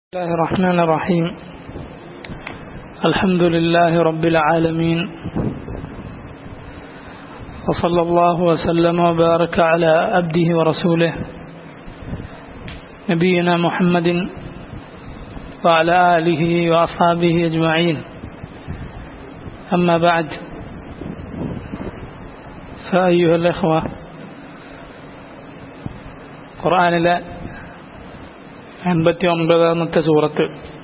الله الرحمن الرحيم الحمد لله رب العالمين وصلى الله وسلم وبارك على عبده ورسوله نبينا محمد وعلى آله وأصحابه أجمعين أما بعد فأيها الإخوة قرآن لا എൺപത്തി ഒൻപതാമത്തെ സൂറത്ത്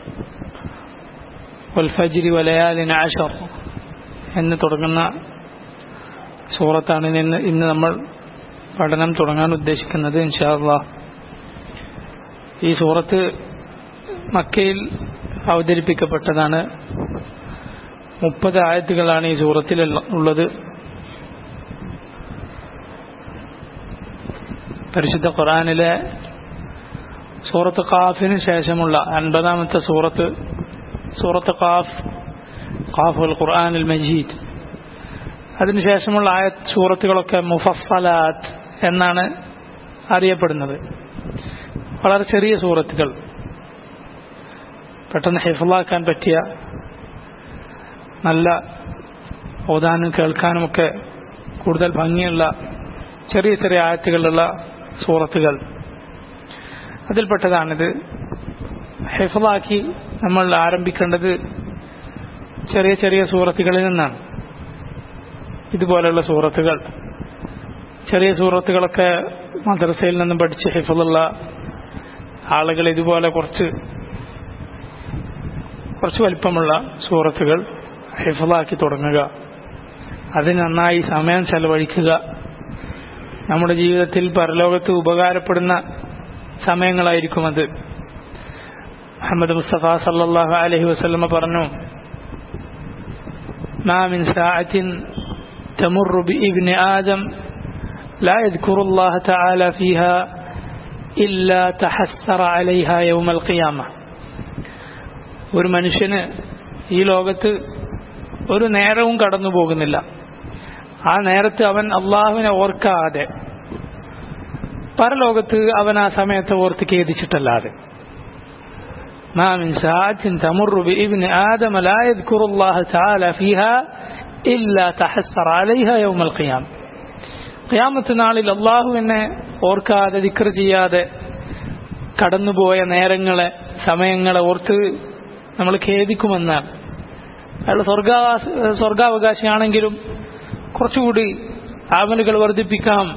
വൽഫജിരി വലയാലിന് ആഷർ എന്ന് തുടങ്ങുന്ന സൂറത്താണ് ഇന്ന് ഇന്ന് നമ്മൾ പഠനം തുടങ്ങാൻ ഉദ്ദേശിക്കുന്നത് ഇൻഷാല്ലാ ഈ സൂറത്ത് മക്കയിൽ അവതരിപ്പിക്കപ്പെട്ടതാണ് മുപ്പത് ആയത്തുകളാണ് ഈ സൂറത്തിൽ ഉള്ളത് പരിശുദ്ധ ഖുറാനിലെ സൂറത്ത് ഖാഫിന് ശേഷമുള്ള അൻപതാമത്തെ സൂറത്ത് സൂറത്ത് ഖാഫ് ഖാഫുൽ ഖുർആാനുൽ മജീദ് അതിനുശേഷമുള്ള ആയ സൂറത്തുകളൊക്കെ മുഫസ്സലാത്ത് എന്നാണ് അറിയപ്പെടുന്നത് വളരെ ചെറിയ സൂറത്തുകൾ പെട്ടെന്ന് ഹിഫലാക്കാൻ പറ്റിയ നല്ല ഓതാനും കേൾക്കാനുമൊക്കെ കൂടുതൽ ഭംഗിയുള്ള ചെറിയ ചെറിയ ആയത്തുകളുള്ള സൂറത്തുകൾ അതിൽപ്പെട്ടതാണിത് ഹെഫലാക്കി നമ്മൾ ആരംഭിക്കേണ്ടത് ചെറിയ ചെറിയ സൂറത്തുകളിൽ നിന്നാണ് ഇതുപോലെയുള്ള സൂറത്തുകൾ ചെറിയ സൂറത്തുകളൊക്കെ മദ്രസയിൽ നിന്നും പഠിച്ച് ഹിഫലുള്ള ആളുകൾ ഇതുപോലെ കുറച്ച് കുറച്ച് വലിപ്പമുള്ള സൂറത്തുകൾ ഹിഫലാക്കി തുടങ്ങുക അതിന് നന്നായി സമയം ചെലവഴിക്കുക നമ്മുടെ ജീവിതത്തിൽ പരലോകത്ത് ഉപകാരപ്പെടുന്ന സമയങ്ങളായിരിക്കും അത് മുഹമ്മദ് മുസ്തഫ സല്ലാഹു അലഹി വസ്ലമ പറഞ്ഞു ما من ساعة تمر بابن آدم لا يذكر الله تعالى فيها إلا تحسر عليها يوم القيامة ഒരു മനുഷ്യന് ഈ ലോകത്ത് ഒരു നേരവും കടന്നു പോകുന്നില്ല ആ നേരത്ത് അവൻ അള്ളാഹുവിനെ ഓർക്കാതെ പരലോകത്ത് അവൻ ആ സമയത്ത് ഓർത്ത് ഖേദിച്ചിട്ടല്ലാതെ ما من ساعة تمر بابن آدم لا يذكر الله تعالى فيها إلا تحسر عليها يوم القيامة ഖിയാമത്ത് നാളിൽ അള്ളാഹുവിനെ ഓർക്കാതെ ദിക്ർ ചെയ്യാതെ കടന്നുപോയ നേരങ്ങളെ സമയങ്ങളെ ഓർത്ത് നമ്മൾ ഖേദിക്കുമെന്നാണ് അയാൾ സ്വർഗാവാസ സ്വർഗാവകാശിയാണെങ്കിലും കുറച്ചുകൂടി ആമലുകൾ വർദ്ധിപ്പിക്കാം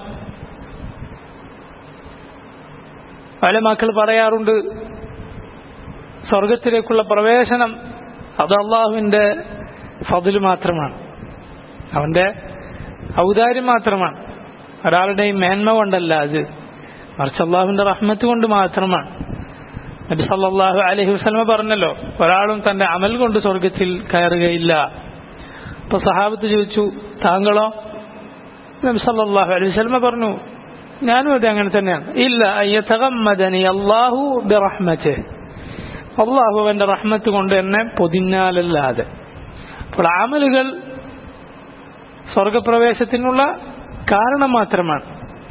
പല മക്കൾ പറയാറുണ്ട് സ്വർഗത്തിലേക്കുള്ള പ്രവേശനം അത് അള്ളാഹുവിന്റെ ഫതില് മാത്രമാണ് അവന്റെ ഔദാര്യം മാത്രമാണ് ഒരാളുടെയും മേന്മ കൊണ്ടല്ല അത് മറിച്ച് അള്ളാഹുവിന്റെ റഹ്മത്ത് കൊണ്ട് മാത്രമാണ് നബി സല്ലാഹു അലഹി വസ്ലമ പറഞ്ഞല്ലോ ഒരാളും തന്റെ അമൽ കൊണ്ട് സ്വർഗത്തിൽ കയറുകയില്ല ഇപ്പൊ സഹാബത്ത് ചോദിച്ചു താങ്കളോ നബി സല്ലാഹു അലൈഹി വസ്ലമ പറഞ്ഞു ഞാനും അത് അങ്ങനെ തന്നെയാണ് ഇല്ല അയ്യതകമ്മദനി അള്ളാഹു ബിറഹ്മത്തെ അള്ളാഹു അവന്റെ റഹ്മത്ത് കൊണ്ട് എന്നെ പൊതിഞ്ഞാലല്ലാതെ അപ്പോൾ ആമലുകൾ സ്വർഗപ്രവേശത്തിനുള്ള കാരണം മാത്രമാണ്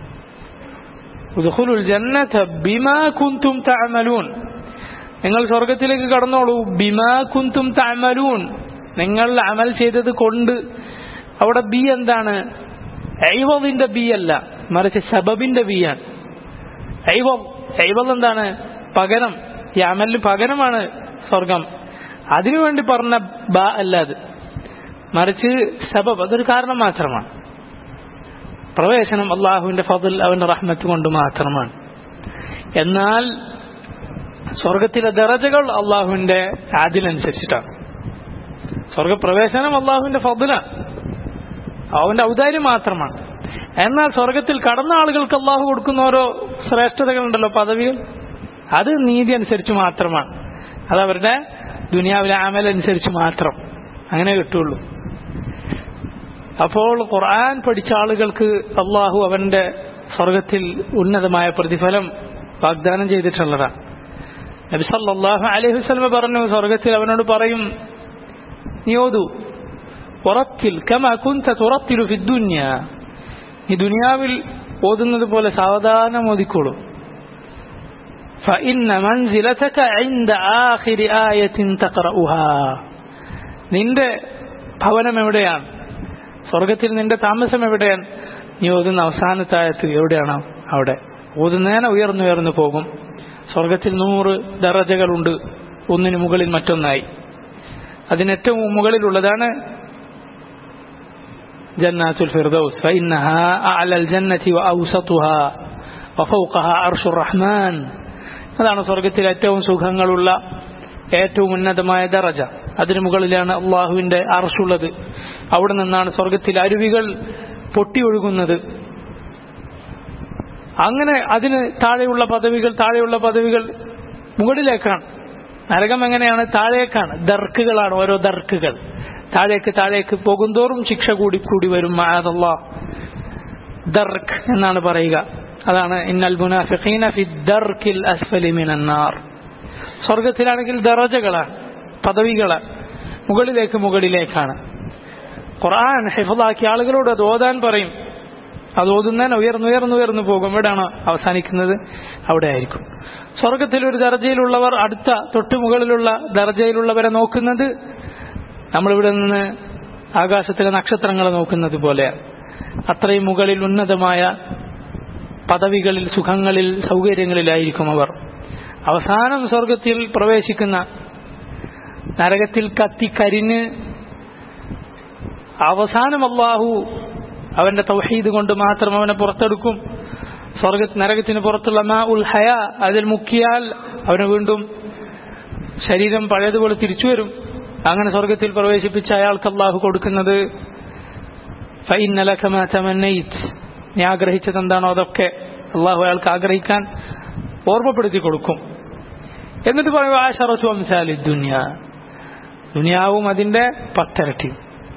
നിങ്ങൾ സ്വർഗത്തിലേക്ക് കടന്നോളൂ ബിമാ കുന്തും തമലൂൻ നിങ്ങൾ അമൽ ചെയ്തത് കൊണ്ട് അവിടെ ബി എന്താണ് ഐവവിന്റെ ബി അല്ല മറിച്ച് സബബിന്റെ ബി ആണ് ഐവം ഐവൽ എന്താണ് പകരം ഈ അമലിന് പകരമാണ് സ്വർഗം അതിനുവേണ്ടി പറഞ്ഞ ബ അല്ല അത് മറിച്ച് സബബ് അതൊരു കാരണം മാത്രമാണ് പ്രവേശനം അള്ളാഹുവിന്റെ ഫതിൽ അവന്റെ റഹ്മത്ത് കൊണ്ട് മാത്രമാണ് എന്നാൽ സ്വർഗത്തിലെ ദറജകൾ അള്ളാഹുവിന്റെ അതിനനുസരിച്ചിട്ടാണ് സ്വർഗപ്രവേശനം അള്ളാഹുവിന്റെ ഫതിലാണ് അവന്റെ ഔദാര്യം മാത്രമാണ് എന്നാൽ സ്വർഗത്തിൽ കടന്ന ആളുകൾക്ക് അള്ളാഹു കൊടുക്കുന്ന ഓരോ ശ്രേഷ്ഠതകളുണ്ടല്ലോ പദവികൾ അത് നീതി അനുസരിച്ച് മാത്രമാണ് അത് അവരുടെ ദുനിയാവിലെ ആമലനുസരിച്ച് മാത്രം അങ്ങനെ കിട്ടുള്ളൂ അപ്പോൾ ഖുർആൻ പഠിച്ച ആളുകൾക്ക് അള്ളാഹു അവന്റെ സ്വർഗത്തിൽ ഉന്നതമായ പ്രതിഫലം വാഗ്ദാനം ചെയ്തിട്ടുള്ളതാണ് നബി സല്ലാഹു അലൈഹി വസ്ലമ പറഞ്ഞു സ്വർഗത്തിൽ അവനോട് പറയും നീയോതു ഉറത്തിൽ കമ കുന്ത തുറത്തിലു ഫിദ്ദുന്യ ഈ ദുനിയാവിൽ ഓതുന്നത് പോലെ സാവധാനം ഓതിക്കോളൂ فإن منزلتك عند آخر آية تقرأها നിന്റെ ഭവനം എവിടെയാണ് സ്വർഗത്തിൽ നിന്റെ താമസം എവിടെയാണ് നീ ഓതുന്ന അവസാനത്തെ ആയത്ത് എവിടെയാണ് അവിടെ ഓതുന്നേനെ ഉയർന്നുയർന്നു പോകും സ്വർഗത്തിൽ നൂറ് ദറജകളുണ്ട് ഒന്നിന് മുകളിൽ മറ്റൊന്നായി അതിനേറ്റവും മുകളിലുള്ളതാണ് ജന്നാത്തുൽ ഫിർദൗസ് فإنها أعلى الجنة وأوسطها وفوقها عرش الرحمن അതാണ് സ്വർഗത്തിൽ ഏറ്റവും സുഖങ്ങളുള്ള ഏറ്റവും ഉന്നതമായ ദറജ അതിനു മുകളിലാണ് അള്ളാഹുവിന്റെ അർഷുള്ളത് അവിടെ നിന്നാണ് സ്വർഗത്തിൽ അരുവികൾ പൊട്ടിയൊഴുകുന്നത് അങ്ങനെ അതിന് താഴെയുള്ള പദവികൾ താഴെയുള്ള പദവികൾ മുകളിലേക്കാണ് നരകം എങ്ങനെയാണ് താഴേക്കാണ് ദർക്കുകളാണ് ഓരോ ദർക്കുകൾ താഴേക്ക് താഴേക്ക് പോകുന്തോറും ശിക്ഷ കൂടി കൂടി വരും മാതല്ലാ ദർക്ക് എന്നാണ് പറയുക അതാണ് ഇന്നൽ മുനാഫിഖീന ഫി ദർക്കിൽ അസ്ഫലി മിനന്നാർ സ്വർഗത്തിലാണെങ്കിൽ ദറജകളാണ് പദവികളാണ് മുകളിലേക്ക് മുകളിലേക്കാണ് ഖുർആൻ ഹിഫലാക്കിയ ആളുകളോട് അത് ഓതാൻ പറയും അത് ഓതുന്നതിന് ഉയർന്നുയർന്നുയർന്നു പോകും എവിടെയാണ് അവസാനിക്കുന്നത് അവിടെ ആയിരിക്കും സ്വർഗത്തിൽ ഒരു ദർജയിലുള്ളവർ അടുത്ത തൊട്ടു മുകളിലുള്ള ദർജയിലുള്ളവരെ നോക്കുന്നത് നമ്മളിവിടെ നിന്ന് ആകാശത്തിലെ നക്ഷത്രങ്ങളെ നോക്കുന്നത് പോലെയാണ് അത്രയും മുകളിൽ ഉന്നതമായ പദവികളിൽ സുഖങ്ങളിൽ സൗകര്യങ്ങളിലായിരിക്കും അവർ അവസാനം സ്വർഗത്തിൽ പ്രവേശിക്കുന്ന നരകത്തിൽ കത്തിക്കരിഞ്ഞ് അവസാനം അള്ളാഹു അവന്റെ തൗഹീദ് കൊണ്ട് മാത്രം അവനെ പുറത്തെടുക്കും സ്വർഗ നരകത്തിന് പുറത്തുള്ള മാ ഉൽ ഹയ അതിൽ മുക്കിയാൽ അവന് വീണ്ടും ശരീരം പഴയതുപോലെ തിരിച്ചു വരും അങ്ങനെ സ്വർഗത്തിൽ പ്രവേശിപ്പിച്ച അയാൾക്ക് അള്ളാഹു കൊടുക്കുന്നത് നീ ആഗ്രഹിച്ചത് എന്താണോ അതൊക്കെ അള്ളാഹു അയാൾക്ക് ആഗ്രഹിക്കാൻ ഓർമ്മപ്പെടുത്തി കൊടുക്കും എന്നിട്ട് പറയുക ആശറച്ചു അംസാലി ദുനിയ ദുനിയാവും അതിന്റെ പത്തരട്ടി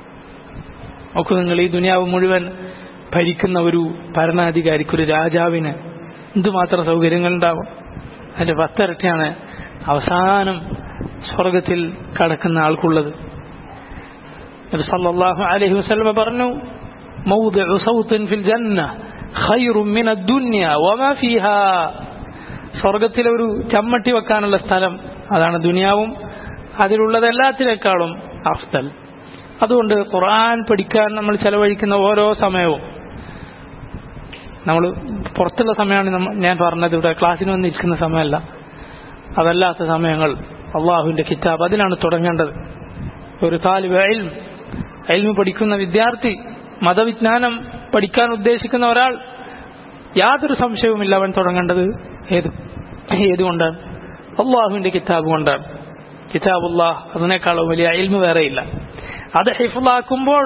നോക്കൂ നിങ്ങൾ ഈ ദുനിയാവ് മുഴുവൻ ഭരിക്കുന്ന ഒരു ഭരണാധികാരിക്ക് ഒരു രാജാവിന് എന്തുമാത്രം സൗകര്യങ്ങൾ ഉണ്ടാവും അതിന്റെ പത്തരട്ടിയാണ് അവസാനം സ്വർഗത്തിൽ കടക്കുന്ന ആൾക്കുള്ളത് സല്ലല്ലാഹു അലൈഹി വസല്ലമ പറഞ്ഞു മൗദിഉ സൗത്തിൻ ഫിൽ ജന്ന ഖൈറും മിന ദുനിയ വമാ ഫീഹാ സ്വർഗത്തിലെ ഒരു ചമ്മട്ടി വെക്കാനുള്ള സ്ഥലം അതാണ് ദുനിയാവും അതിലുള്ളത് എല്ലാത്തിനേക്കാളും അഫ്തൽ അതുകൊണ്ട് ഖുർആൻ പഠിക്കാൻ നമ്മൾ ചെലവഴിക്കുന്ന ഓരോ സമയവും നമ്മൾ പുറത്തുള്ള സമയമാണ് ഞാൻ പറഞ്ഞത് ഇവിടെ ക്ലാസ്സിന് വന്നിരിക്കുന്ന സമയമല്ല അതല്ലാത്ത സമയങ്ങൾ അള്ളാഹുവിന്റെ കിതാബ് അതിലാണ് തുടങ്ങേണ്ടത് ഒരു താലിബ് എൽം എൽമ് പഠിക്കുന്ന വിദ്യാർത്ഥി മതവിജ്ഞാനം പഠിക്കാൻ ഉദ്ദേശിക്കുന്ന ഒരാൾ യാതൊരു സംശയവുമില്ല അവൻ തുടങ്ങേണ്ടത് ഏത് ഏതുകൊണ്ടാണ് അള്ളാഹുവിന്റെ കിതാബ് കൊണ്ടാണ് കിതാബുല്ലാഹ് അതിനേക്കാളും വലിയ എൽമ് വേറെയില്ല അത് ഹിഫുലാക്കുമ്പോൾ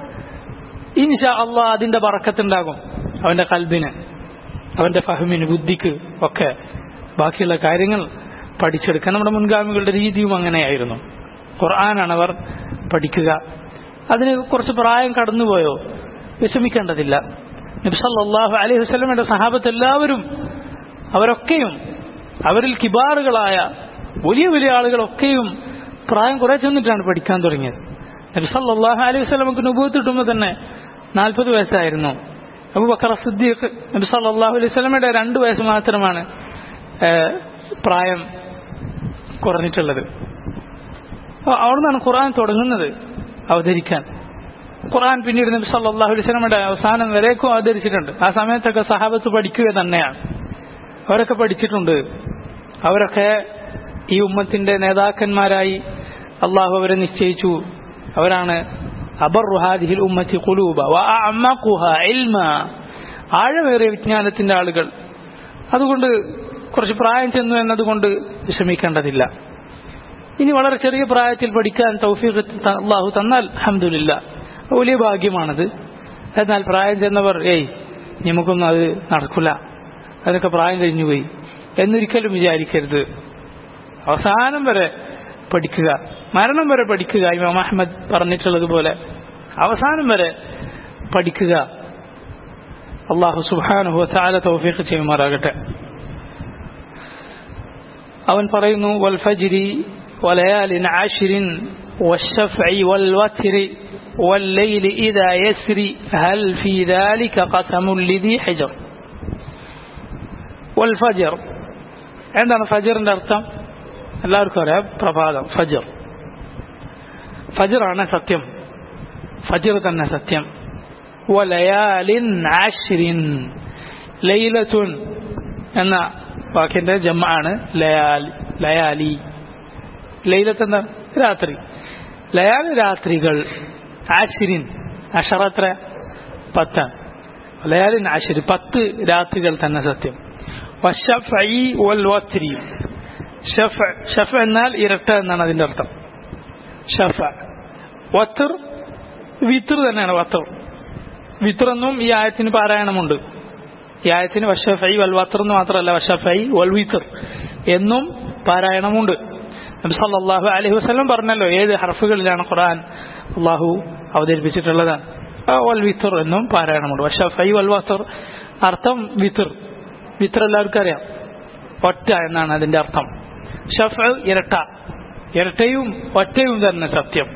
ഇൻഷാ അള്ളാഹ് അതിന്റെ പറക്കത്തുണ്ടാകും അവന്റെ കൽബിന് അവന്റെ ഫഹമിന് ബുദ്ധിക്ക് ഒക്കെ ബാക്കിയുള്ള കാര്യങ്ങൾ പഠിച്ചെടുക്കാൻ നമ്മുടെ മുൻഗാമികളുടെ രീതിയും അങ്ങനെയായിരുന്നു ഖുർആനാണ് അവർ പഠിക്കുക അതിന് കുറച്ച് പ്രായം കടന്നുപോയോ വിഷമിക്കേണ്ടതില്ല നബ്സല്ലാഹു അലൈഹി വസ്ലമയുടെ സഹാബത്ത് എല്ലാവരും അവരൊക്കെയും അവരിൽ കിബാറുകളായ വലിയ വലിയ ആളുകളൊക്കെയും പ്രായം കുറെ ചെന്നിട്ടാണ് പഠിക്കാൻ തുടങ്ങിയത് നബ്സല്ലാഹു അലൈഹി വസ്ലമക്ക് നുപത്തിട്ടുമ്പോൾ തന്നെ നാൽപ്പത് വയസ്സായിരുന്നു അബുബക്കർ സിദ്ദീഖ് നബി സല്ലല്ലാഹു അലൈഹി വസല്ലമയുടെ രണ്ട് വയസ്സ് മാത്രമാണ് പ്രായം കുറഞ്ഞിട്ടുള്ളത് അവിടെ നിന്നാണ് ഖുർആൻ തുടങ്ങുന്നത് അവതരിക്കാൻ ഖുർആൻ പിന്നീട് നബി സല്ലല്ലാഹു അലൈഹി വസല്ലമയുടെ അവസാനം വരേക്കും അവതരിച്ചിട്ടുണ്ട് ആ സമയത്തൊക്കെ സഹാബത്ത് പഠിക്കുക തന്നെയാണ് അവരൊക്കെ പഠിച്ചിട്ടുണ്ട് അവരൊക്കെ ഈ ഉമ്മത്തിന്റെ നേതാക്കന്മാരായി അള്ളാഹു അവരെ നിശ്ചയിച്ചു അവരാണ് അബർഹാദിഹിൽ ഉമ്മത്തി കുലൂബ ഇൽമ ആഴമേറിയ വിജ്ഞാനത്തിന്റെ ആളുകൾ അതുകൊണ്ട് കുറച്ച് പ്രായം ചെന്നു എന്നതുകൊണ്ട് വിഷമിക്കേണ്ടതില്ല ഇനി വളരെ ചെറിയ പ്രായത്തിൽ പഠിക്കാൻ തൗഫീഖ് അള്ളാഹു തന്നാൽ അഹമ്മദില്ല വലിയ ഭാഗ്യമാണത് എന്നാൽ പ്രായം ചെന്നവർ ഏയ് നമുക്കൊന്നും അത് നടക്കില്ല അതിനൊക്കെ പ്രായം കഴിഞ്ഞുപോയി എന്നൊരിക്കലും വിചാരിക്കരുത് അവസാനം വരെ പഠിക്കുക മരണം വരെ പഠിക്കുക ഇമാം അഹമ്മദ് പറഞ്ഞിട്ടുള്ളത് പോലെ അവസാനം വരെ പഠിക്കുക അള്ളാഹു സുബാനുഹു താല തൗഫീഖ് ചെയ്യുമാറാകട്ടെ അവൻ പറയുന്നു വൽഫജിരി വലയാലിൻ ആഷിരിൻ والشفع والوتر والليل إذا يسري هل في ذلك قسم لذي حجر والفجر എന്താണ് ഫജറിന്റെ അർത്ഥം എല്ലാവർക്കും അറിയാം പ്രഭാതം ഫജർ ഫജറാണ് സത്യം ഫജർ തന്നെ സത്യം വലയാലിൻ ആശ്രിൻ ലൈലത്തുൻ എന്ന വാക്കിന്റെ ജമ്മാണ് ലയാലി ലയാലി ലൈലത്ത് എന്താ രാത്രി ലയാലി രാത്രികൾ ആശിരിൻ അഷറത്ര പത്താണ് ലയാലിൻ ആശിരി പത്ത് രാത്രികൾ തന്നെ സത്യം വശഫഈ വൽ വത്രി ഷഫ ഷഫ എന്നാൽ ഇരട്ട എന്നാണ് അതിന്റെ അർത്ഥം ഷഫ വത്തർ വിത്തർ തന്നെയാണ് വത്തർ വിത്തർ എന്നും ഈ ആയത്തിന് പാരായണമുണ്ട് ഈ ആയത്തിന് വഷഫൈ വൽ വത്തർ എന്ന് മാത്രമല്ല വഷഫൈ വൽ വിത്തർ എന്നും പാരായണമുണ്ട് നബി സല്ലല്ലാഹു അലൈഹി വസല്ലം പറഞ്ഞല്ലോ ഏത് ഹർഫുകളിലാണ് ഖുർആൻ അള്ളാഹു അവതരിപ്പിച്ചിട്ടുള്ളത് വൽ വിത്തർ എന്നും പാരായണമുണ്ട് വഷഫൈ വൽ വത്തർ അർത്ഥം വിത്തർ വിത്തർ എല്ലാവർക്കും അറിയാം ഒറ്റ എന്നാണ് അതിന്റെ അർത്ഥം ഷഫ ഇരട്ട ഇരട്ടയും ഒറ്റയും തന്നെ സത്യം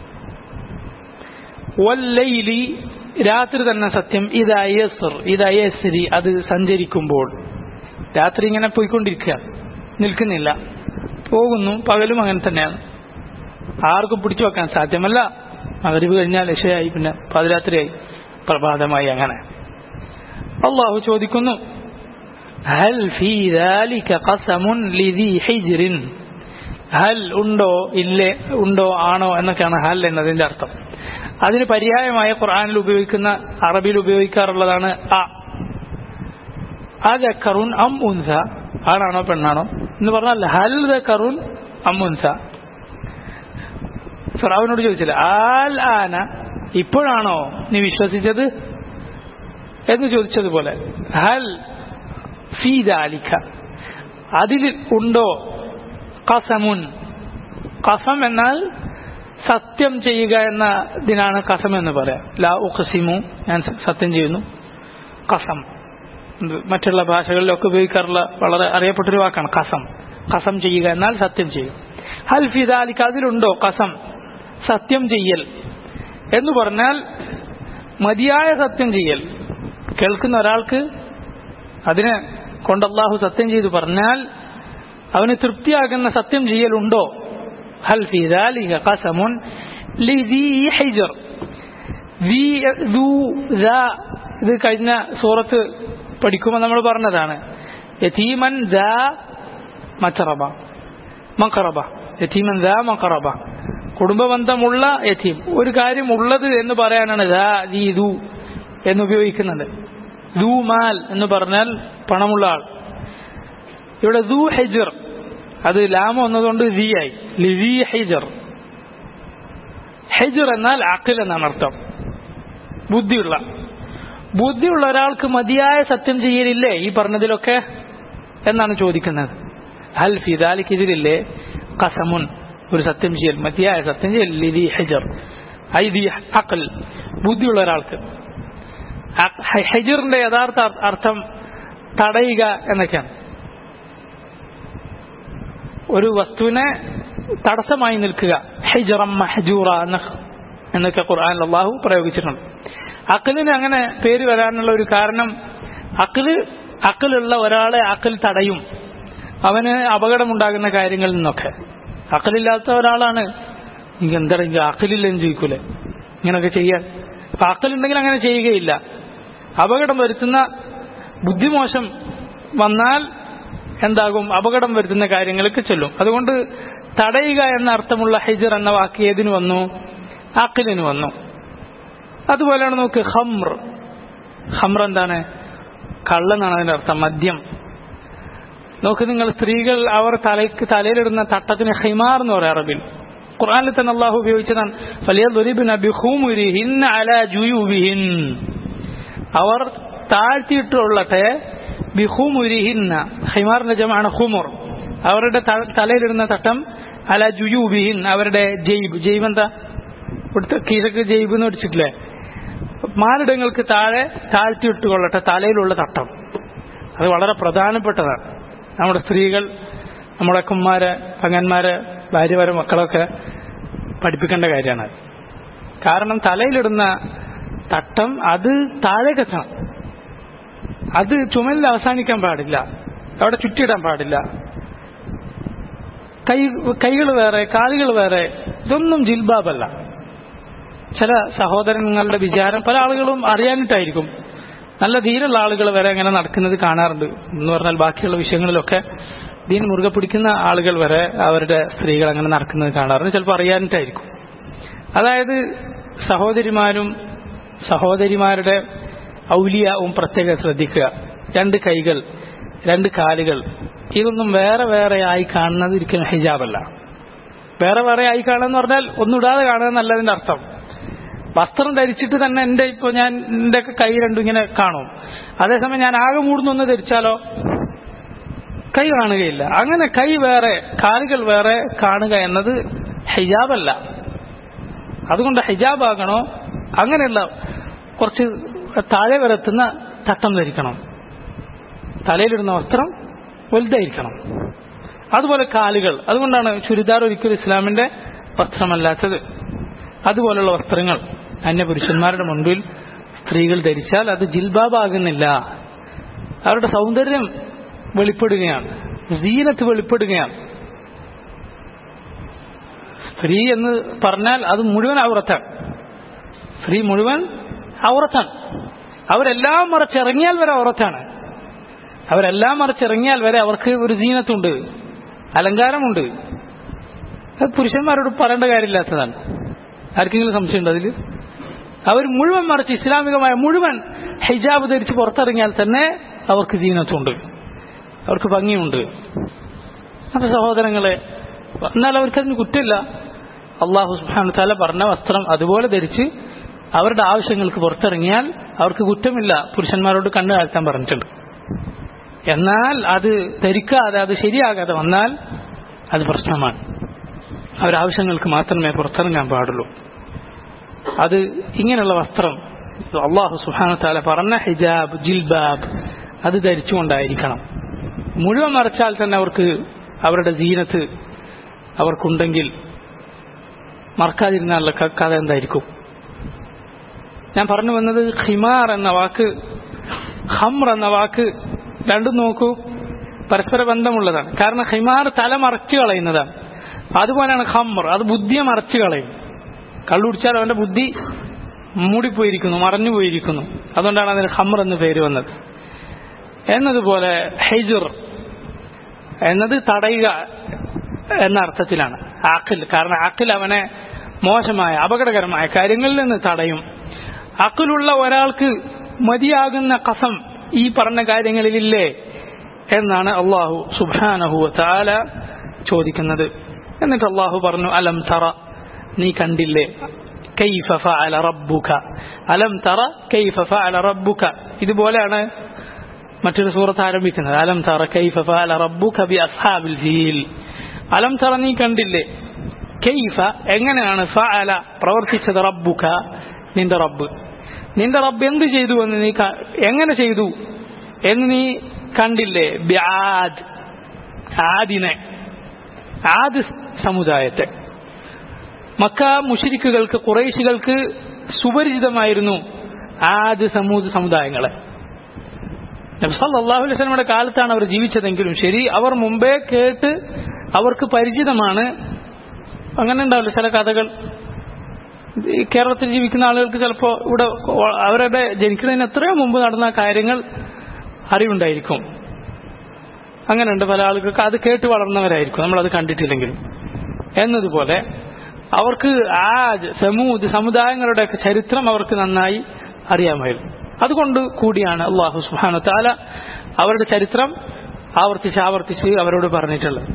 വല്ലൈലി രാത്രി തന്നെ സത്യം ഇതയസർ ഇതയസരി അത് സഞ്ചരിക്കുമ്പോൾ രാത്രി ഇങ്ങനെ പോയിക്കൊണ്ടിരിക്കുക നിൽക്കുന്നില്ല പോകുന്നു പകലും അങ്ങനെ തന്നെയാണ് ആർക്കും പിടിച്ചു വെക്കാൻ സാധ്യമല്ല മകരിവ് കഴിഞ്ഞാൽ ലക്ഷയായി പിന്നെ പാതിരാത്രിയായി പ്രഭാതമായി അങ്ങനെ അള്ളാഹു ചോദിക്കുന്നു ഹൽ ഫീ ذلك قسم لذي حجر ഹൽ ഉണ്ടോ ഇല്ലേ ഉണ്ടോ ആണോ എന്നൊക്കെയാണ് ഹൽ എന്നതിന്റെ അർത്ഥം അതിന് പര്യായമായ ഖുർആനിൽ ഉപയോഗിക്കുന്ന അറബിയിൽ ഉപയോഗിക്കാറുള്ളതാണ് അ അജക്കറുൻ അം ഉൻസ ആണാണോ പെണ്ണാണോ എന്ന് പറഞ്ഞാൽ ഹൽ കറുൻ അം ഉൻസ ഫിറാവിനോട് ചോദിച്ചില്ല ആൽ ആന ഇപ്പോഴാണോ നീ വിശ്വസിച്ചത് എന്ന് ചോദിച്ചതുപോലെ ഹൽ ഫീ ദാലിക അതിൽ ഉണ്ടോ കസമുൻ കസം എന്നാൽ സത്യം ചെയ്യുക എന്നതിനാണ് കസം എന്ന് പറയാം ലാ ഉഖസിമു ഞാൻ സത്യം ചെയ്യുന്നു കസം മറ്റുള്ള ഭാഷകളിലൊക്കെ ഉപയോഗിക്കാറുള്ള വളരെ അറിയപ്പെട്ടൊരു വാക്കാണ് കസം കസം ചെയ്യുക എന്നാൽ സത്യം ചെയ്യും ഹൽ ഫിദാലിക്ക് അതിലുണ്ടോ കസം സത്യം ചെയ്യൽ എന്ന് പറഞ്ഞാൽ മതിയായ സത്യം ചെയ്യൽ കേൾക്കുന്ന ഒരാൾക്ക് അതിനെ കൊണ്ട് അള്ളാഹു സത്യം ചെയ്തു പറഞ്ഞാൽ അവന് തൃപ്തിയാകുന്ന സത്യം ചെയ്യലുണ്ടോ ഹൽ ഫി ذلك قسم لذي حجر ذي ذو ذا ഇത് കഴിഞ്ഞ സൂറത്ത് പഠിക്കുമ്പോൾ നമ്മൾ പറഞ്ഞതാണ് യതീമൻ ദാ മച്ചറബ മക്കറബ യതീമൻ ദാ മക്കറബ കുടുംബബന്ധമുള്ള യതീം ഒരു കാര്യം ഉള്ളത് എന്ന് പറയാനാണ് ദാ ദീ ദു എന്ന് ഉപയോഗിക്കുന്നുണ്ട് ദൂ മാൽ എന്ന് പറഞ്ഞാൽ പണമുള്ള ആൾ ഇവിടെ ദൂ ഹെജർ അത് ലാമ വന്നതുകൊണ്ട് ദി ആയി ലിവി ഹെജർ ഹെജർ എന്നാൽ അഖിൽ എന്നാണ് അർത്ഥം ബുദ്ധിയുള്ള ബുദ്ധിയുള്ള ഒരാൾക്ക് മതിയായ സത്യം ചെയ്യലില്ലേ ഈ പറഞ്ഞതിലൊക്കെ എന്നാണ് ചോദിക്കുന്നത് ഹൽ ഫിദാലിക്ക് ഇതിലില്ലേ കസമുൻ ഒരു സത്യം ചെയ്യൽ മതിയായ സത്യം ചെയ്യൽ ലിദി ഹെജർ ഐ ദി അഖൽ ബുദ്ധിയുള്ള ഒരാൾക്ക് ഹെജറിന്റെ യഥാർത്ഥ അർത്ഥം തടയുക എന്നൊക്കെയാണ് ഒരു വസ്തുവിനെ തടസ്സമായി നിൽക്കുക ഹെജറം മഹജൂറ എന്ന എന്നൊക്കെ ഖുർആൻ അള്ളാഹു പ്രയോഗിച്ചിട്ടുണ്ട് അക്കലിന് അങ്ങനെ പേര് വരാനുള്ള ഒരു കാരണം അക്കല് അക്കലുള്ള ഒരാളെ അക്കൽ തടയും അവന് അപകടമുണ്ടാകുന്ന കാര്യങ്ങളിൽ നിന്നൊക്കെ അക്കലില്ലാത്ത ഒരാളാണ് എനിക്ക് എന്താണെങ്കിൽ അക്കലില്ലെന്ന് ചോദിക്കൂലേ ഇങ്ങനൊക്കെ ചെയ്യാൻ അപ്പൊ അക്കലുണ്ടെങ്കിൽ അങ്ങനെ ചെയ്യുകയില്ല അപകടം വരുത്തുന്ന ബുദ്ധിമോശം വന്നാൽ എന്താകും അപകടം വരുത്തുന്ന കാര്യങ്ങൾക്ക് ചെല്ലും അതുകൊണ്ട് തടയുക എന്ന അർത്ഥമുള്ള ഹെജർ എന്ന വാക്ക് ഏതിനു വന്നു അക്കിലിന് വന്നു അതുപോലെയാണ് നോക്ക് ഹംർ ഹംർ എന്താണ് കള്ളെന്നാണ് അതിന്റെ അർത്ഥം മദ്യം നോക്ക് നിങ്ങൾ സ്ത്രീകൾ അവർ തലയ്ക്ക് തലയിലിടുന്ന തട്ടത്തിന് ഹിമാർ എന്ന് പറയാം അറബിൽ ഖുർആനിൽ തന്നെ അള്ളാഹു ഉപയോഗിച്ചതാണ് അവർ താഴ്ത്തിയിട്ടുള്ളട്ടെ ബിഹുമുരിഹിന്ന ഹിമാറിന്റെ ജമാണ് ഹുമുർ അവരുടെ തലയിലിടുന്ന തട്ടം അല ജുയൂബിഹിൻ അവരുടെ ജൈബ് ജൈബ് എന്താ ഇവിടുത്തെ കീഴക്ക് ജൈബ് എന്ന് പഠിച്ചിട്ടില്ലേ മാലിടങ്ങൾക്ക് താഴെ താഴ്ത്തിയിട്ടുകൊള്ളട്ടെ തലയിലുള്ള തട്ടം അത് വളരെ പ്രധാനപ്പെട്ടതാണ് നമ്മുടെ സ്ത്രീകൾ നമ്മുടെ കുമാര് പങ്ങന്മാര് ഭാര്യമാര് മക്കളൊക്കെ പഠിപ്പിക്കേണ്ട കാര്യമാണ് കാരണം തലയിലിടുന്ന തട്ടം അത് താഴേക്കെത്തണം അത് ചുമലിൽ അവസാനിക്കാൻ പാടില്ല അവിടെ ചുറ്റിയിടാൻ പാടില്ല കൈ കൈകൾ വേറെ കാലുകൾ വേറെ ഇതൊന്നും ജിൽബാബല്ല ചില സഹോദരങ്ങളുടെ വിചാരം പല ആളുകളും അറിയാനിട്ടായിരിക്കും നല്ല ധീരമുള്ള ആളുകൾ വരെ അങ്ങനെ നടക്കുന്നത് കാണാറുണ്ട് എന്ന് പറഞ്ഞാൽ ബാക്കിയുള്ള വിഷയങ്ങളിലൊക്കെ ദീൻ മുറുകെ പിടിക്കുന്ന ആളുകൾ വരെ അവരുടെ സ്ത്രീകൾ അങ്ങനെ നടക്കുന്നത് കാണാറുണ്ട് ചിലപ്പോൾ അറിയാനിട്ടായിരിക്കും അതായത് സഹോദരിമാരും സഹോദരിമാരുടെ ഔലിയാവും പ്രത്യേകം ശ്രദ്ധിക്കുക രണ്ട് കൈകൾ രണ്ട് കാലുകൾ ഇതൊന്നും വേറെ വേറെ ആയി കാണുന്നത് ഒരിക്കലും ഹിജാബല്ല വേറെ വേറെ ആയി കാണുക പറഞ്ഞാൽ ഒന്നിടാതെ കാണുക എന്നല്ലതിന്റെ അർത്ഥം വസ്ത്രം ധരിച്ചിട്ട് തന്നെ എന്റെ ഇപ്പൊ ഞാൻ എന്റെ കൈ രണ്ടും ഇങ്ങനെ കാണും അതേസമയം ഞാൻ ആകെ മൂടുന്നൊന്ന് ധരിച്ചാലോ കൈ കാണുകയില്ല അങ്ങനെ കൈ വേറെ കാലുകൾ വേറെ കാണുക എന്നത് ഹിജാബല്ല അതുകൊണ്ട് ഹിജാബ് ആകണോ അങ്ങനെയുള്ള കുറച്ച് താഴെ വരെത്തുന്ന തട്ടം ധരിക്കണം തലയിലിടുന്ന വസ്ത്രം വലുതായിരിക്കണം അതുപോലെ കാലുകൾ അതുകൊണ്ടാണ് ചുരിദാർ ഒരിക്കലും ഇസ്ലാമിന്റെ വസ്ത്രമല്ലാത്തത് അതുപോലുള്ള വസ്ത്രങ്ങൾ അന്യപുരുഷന്മാരുടെ മുൻപിൽ സ്ത്രീകൾ ധരിച്ചാൽ അത് ജിൽബാബാകുന്നില്ല അവരുടെ സൗന്ദര്യം വെളിപ്പെടുകയാണ് സീനത്ത് വെളിപ്പെടുകയാണ് സ്ത്രീ എന്ന് പറഞ്ഞാൽ അത് മുഴുവൻ ഔറത്താണ് സ്ത്രീ മുഴുവൻ ഔറത്താണ് അവരെല്ലാം മറച്ചിറങ്ങിയാൽ വരെ ഔറത്താണ് അവരെല്ലാം മറിച്ചിറങ്ങിയാൽ വരെ അവർക്ക് ഒരു ജീനത്തുണ്ട് അലങ്കാരമുണ്ട് അത് പുരുഷന്മാരോട് പറയേണ്ട കാര്യമില്ലാത്തതാണ് ആർക്കെങ്കിലും സംശയമുണ്ട് അതിൽ അവർ മുഴുവൻ മറിച്ച് ഇസ്ലാമികമായ മുഴുവൻ ഹിജാബ് ധരിച്ച് പുറത്തിറങ്ങിയാൽ തന്നെ അവർക്ക് ജീനത്തുണ്ട് അവർക്ക് ഭംഗിയുണ്ട് അപ്പൊ സഹോദരങ്ങളെ എന്നാൽ അവർക്കതിന് കുറ്റമില്ല അള്ളാഹു സുബാനു താല പറഞ്ഞ വസ്ത്രം അതുപോലെ ധരിച്ച് അവരുടെ ആവശ്യങ്ങൾക്ക് പുറത്തിറങ്ങിയാൽ അവർക്ക് കുറ്റമില്ല പുരുഷന്മാരോട് കണ്ണു താഴ്ത്താൻ പറഞ്ഞിട്ടുണ്ട് എന്നാൽ അത് ധരിക്കാതെ അത് ശരിയാകാതെ വന്നാൽ അത് പ്രശ്നമാണ് അവരാവശ്യങ്ങൾക്ക് മാത്രമേ പുറത്തിറങ്ങാൻ പാടുള്ളൂ അത് ഇങ്ങനെയുള്ള വസ്ത്രം അള്ളാഹു സുഹാന താല പറഞ്ഞ ഹിജാബ് ജിൽബാബ് അത് ധരിച്ചുകൊണ്ടായിരിക്കണം മുഴുവൻ മറച്ചാൽ തന്നെ അവർക്ക് അവരുടെ ജീനത്ത് അവർക്കുണ്ടെങ്കിൽ മറക്കാതിരുന്നാലുള്ള കഥ എന്തായിരിക്കും ഞാൻ പറഞ്ഞു വന്നത് ഖിമാർ എന്ന വാക്ക് ഹംർ എന്ന വാക്ക് രണ്ടും നോക്കൂ പരസ്പര ബന്ധമുള്ളതാണ് കാരണം ഹിമാർ തല മറച്ചു കളയുന്നതാണ് അതുപോലെയാണ് ഹമ്മർ അത് ബുദ്ധിയെ മറച്ചു കളയും കള്ളുടിച്ചാൽ അവന്റെ ബുദ്ധി മൂടിപ്പോയിരിക്കുന്നു മറഞ്ഞു പോയിരിക്കുന്നു അതുകൊണ്ടാണ് അതിന് ഹമ്മർ എന്ന് പേര് വന്നത് എന്നതുപോലെ ഹെജുർ എന്നത് തടയുക എന്ന അർത്ഥത്തിലാണ് ആക്കിൽ കാരണം ആക്കിൽ അവനെ മോശമായ അപകടകരമായ കാര്യങ്ങളിൽ നിന്ന് തടയും അക്കിലുള്ള ഒരാൾക്ക് മതിയാകുന്ന കസം ഈ പറഞ്ഞ കാര്യങ്ങളിലില്ലേ എന്നാണ് അള്ളാഹു സുബാനഹു താല ചോദിക്കുന്നത് എന്നിട്ട് അള്ളാഹു പറഞ്ഞു അലം തറ നീ കണ്ടില്ലേ കൈഫ ഫഅല റബ്ബുക അലം തറ കൈഫ ഫഅല റബ്ബുക ഇതുപോലെയാണ് മറ്റൊരു സൂറത്ത് ആരംഭിക്കുന്നത് അലം തറ കൈഫ ഫഅല റബ്ബുക ബി അസ്ഹാബിൽ ഫീൽ അലം തറ നീ കണ്ടില്ലേ കൈഫ എങ്ങനെയാണ് ഫഅല പ്രവർത്തിച്ചത് റബ്ബുക നിന്റെ റബ്ബ് നിന്റെ റബ്ബ് എന്ത് ചെയ്തു എന്ന് നീ എങ്ങനെ ചെയ്തു എന്ന് നീ കണ്ടില്ലേ ബ്യാദ് ആദിനെ ആദ് സമുദായത്തെ മക്ക മുഷിരിക്കുകൾക്ക് കുറേശികൾക്ക് സുപരിചിതമായിരുന്നു ആദ് സമൂഹ സമുദായങ്ങളെ നബ്സല്ലാഹു അലൈഹി സ്വലമയുടെ കാലത്താണ് അവർ ജീവിച്ചതെങ്കിലും ശരി അവർ മുമ്പേ കേട്ട് അവർക്ക് പരിചിതമാണ് അങ്ങനെ ഉണ്ടാവില്ല ചില കഥകൾ ഈ കേരളത്തിൽ ജീവിക്കുന്ന ആളുകൾക്ക് ചിലപ്പോൾ ഇവിടെ അവരുടെ ജനിക്കുന്നതിന് എത്രയോ മുമ്പ് നടന്ന കാര്യങ്ങൾ അറിവുണ്ടായിരിക്കും അങ്ങനെയുണ്ട് പല ആളുകൾക്ക് അത് കേട്ട് വളർന്നവരായിരിക്കും നമ്മളത് കണ്ടിട്ടില്ലെങ്കിലും എന്നതുപോലെ അവർക്ക് ആ സമൂഹ സമുദായങ്ങളുടെ ചരിത്രം അവർക്ക് നന്നായി അറിയാമായിരുന്നു അതുകൊണ്ട് കൂടിയാണ് അള്ളാഹു സുഹാന താല അവരുടെ ചരിത്രം ആവർത്തിച്ച് ആവർത്തിച്ച് അവരോട് പറഞ്ഞിട്ടുള്ളത്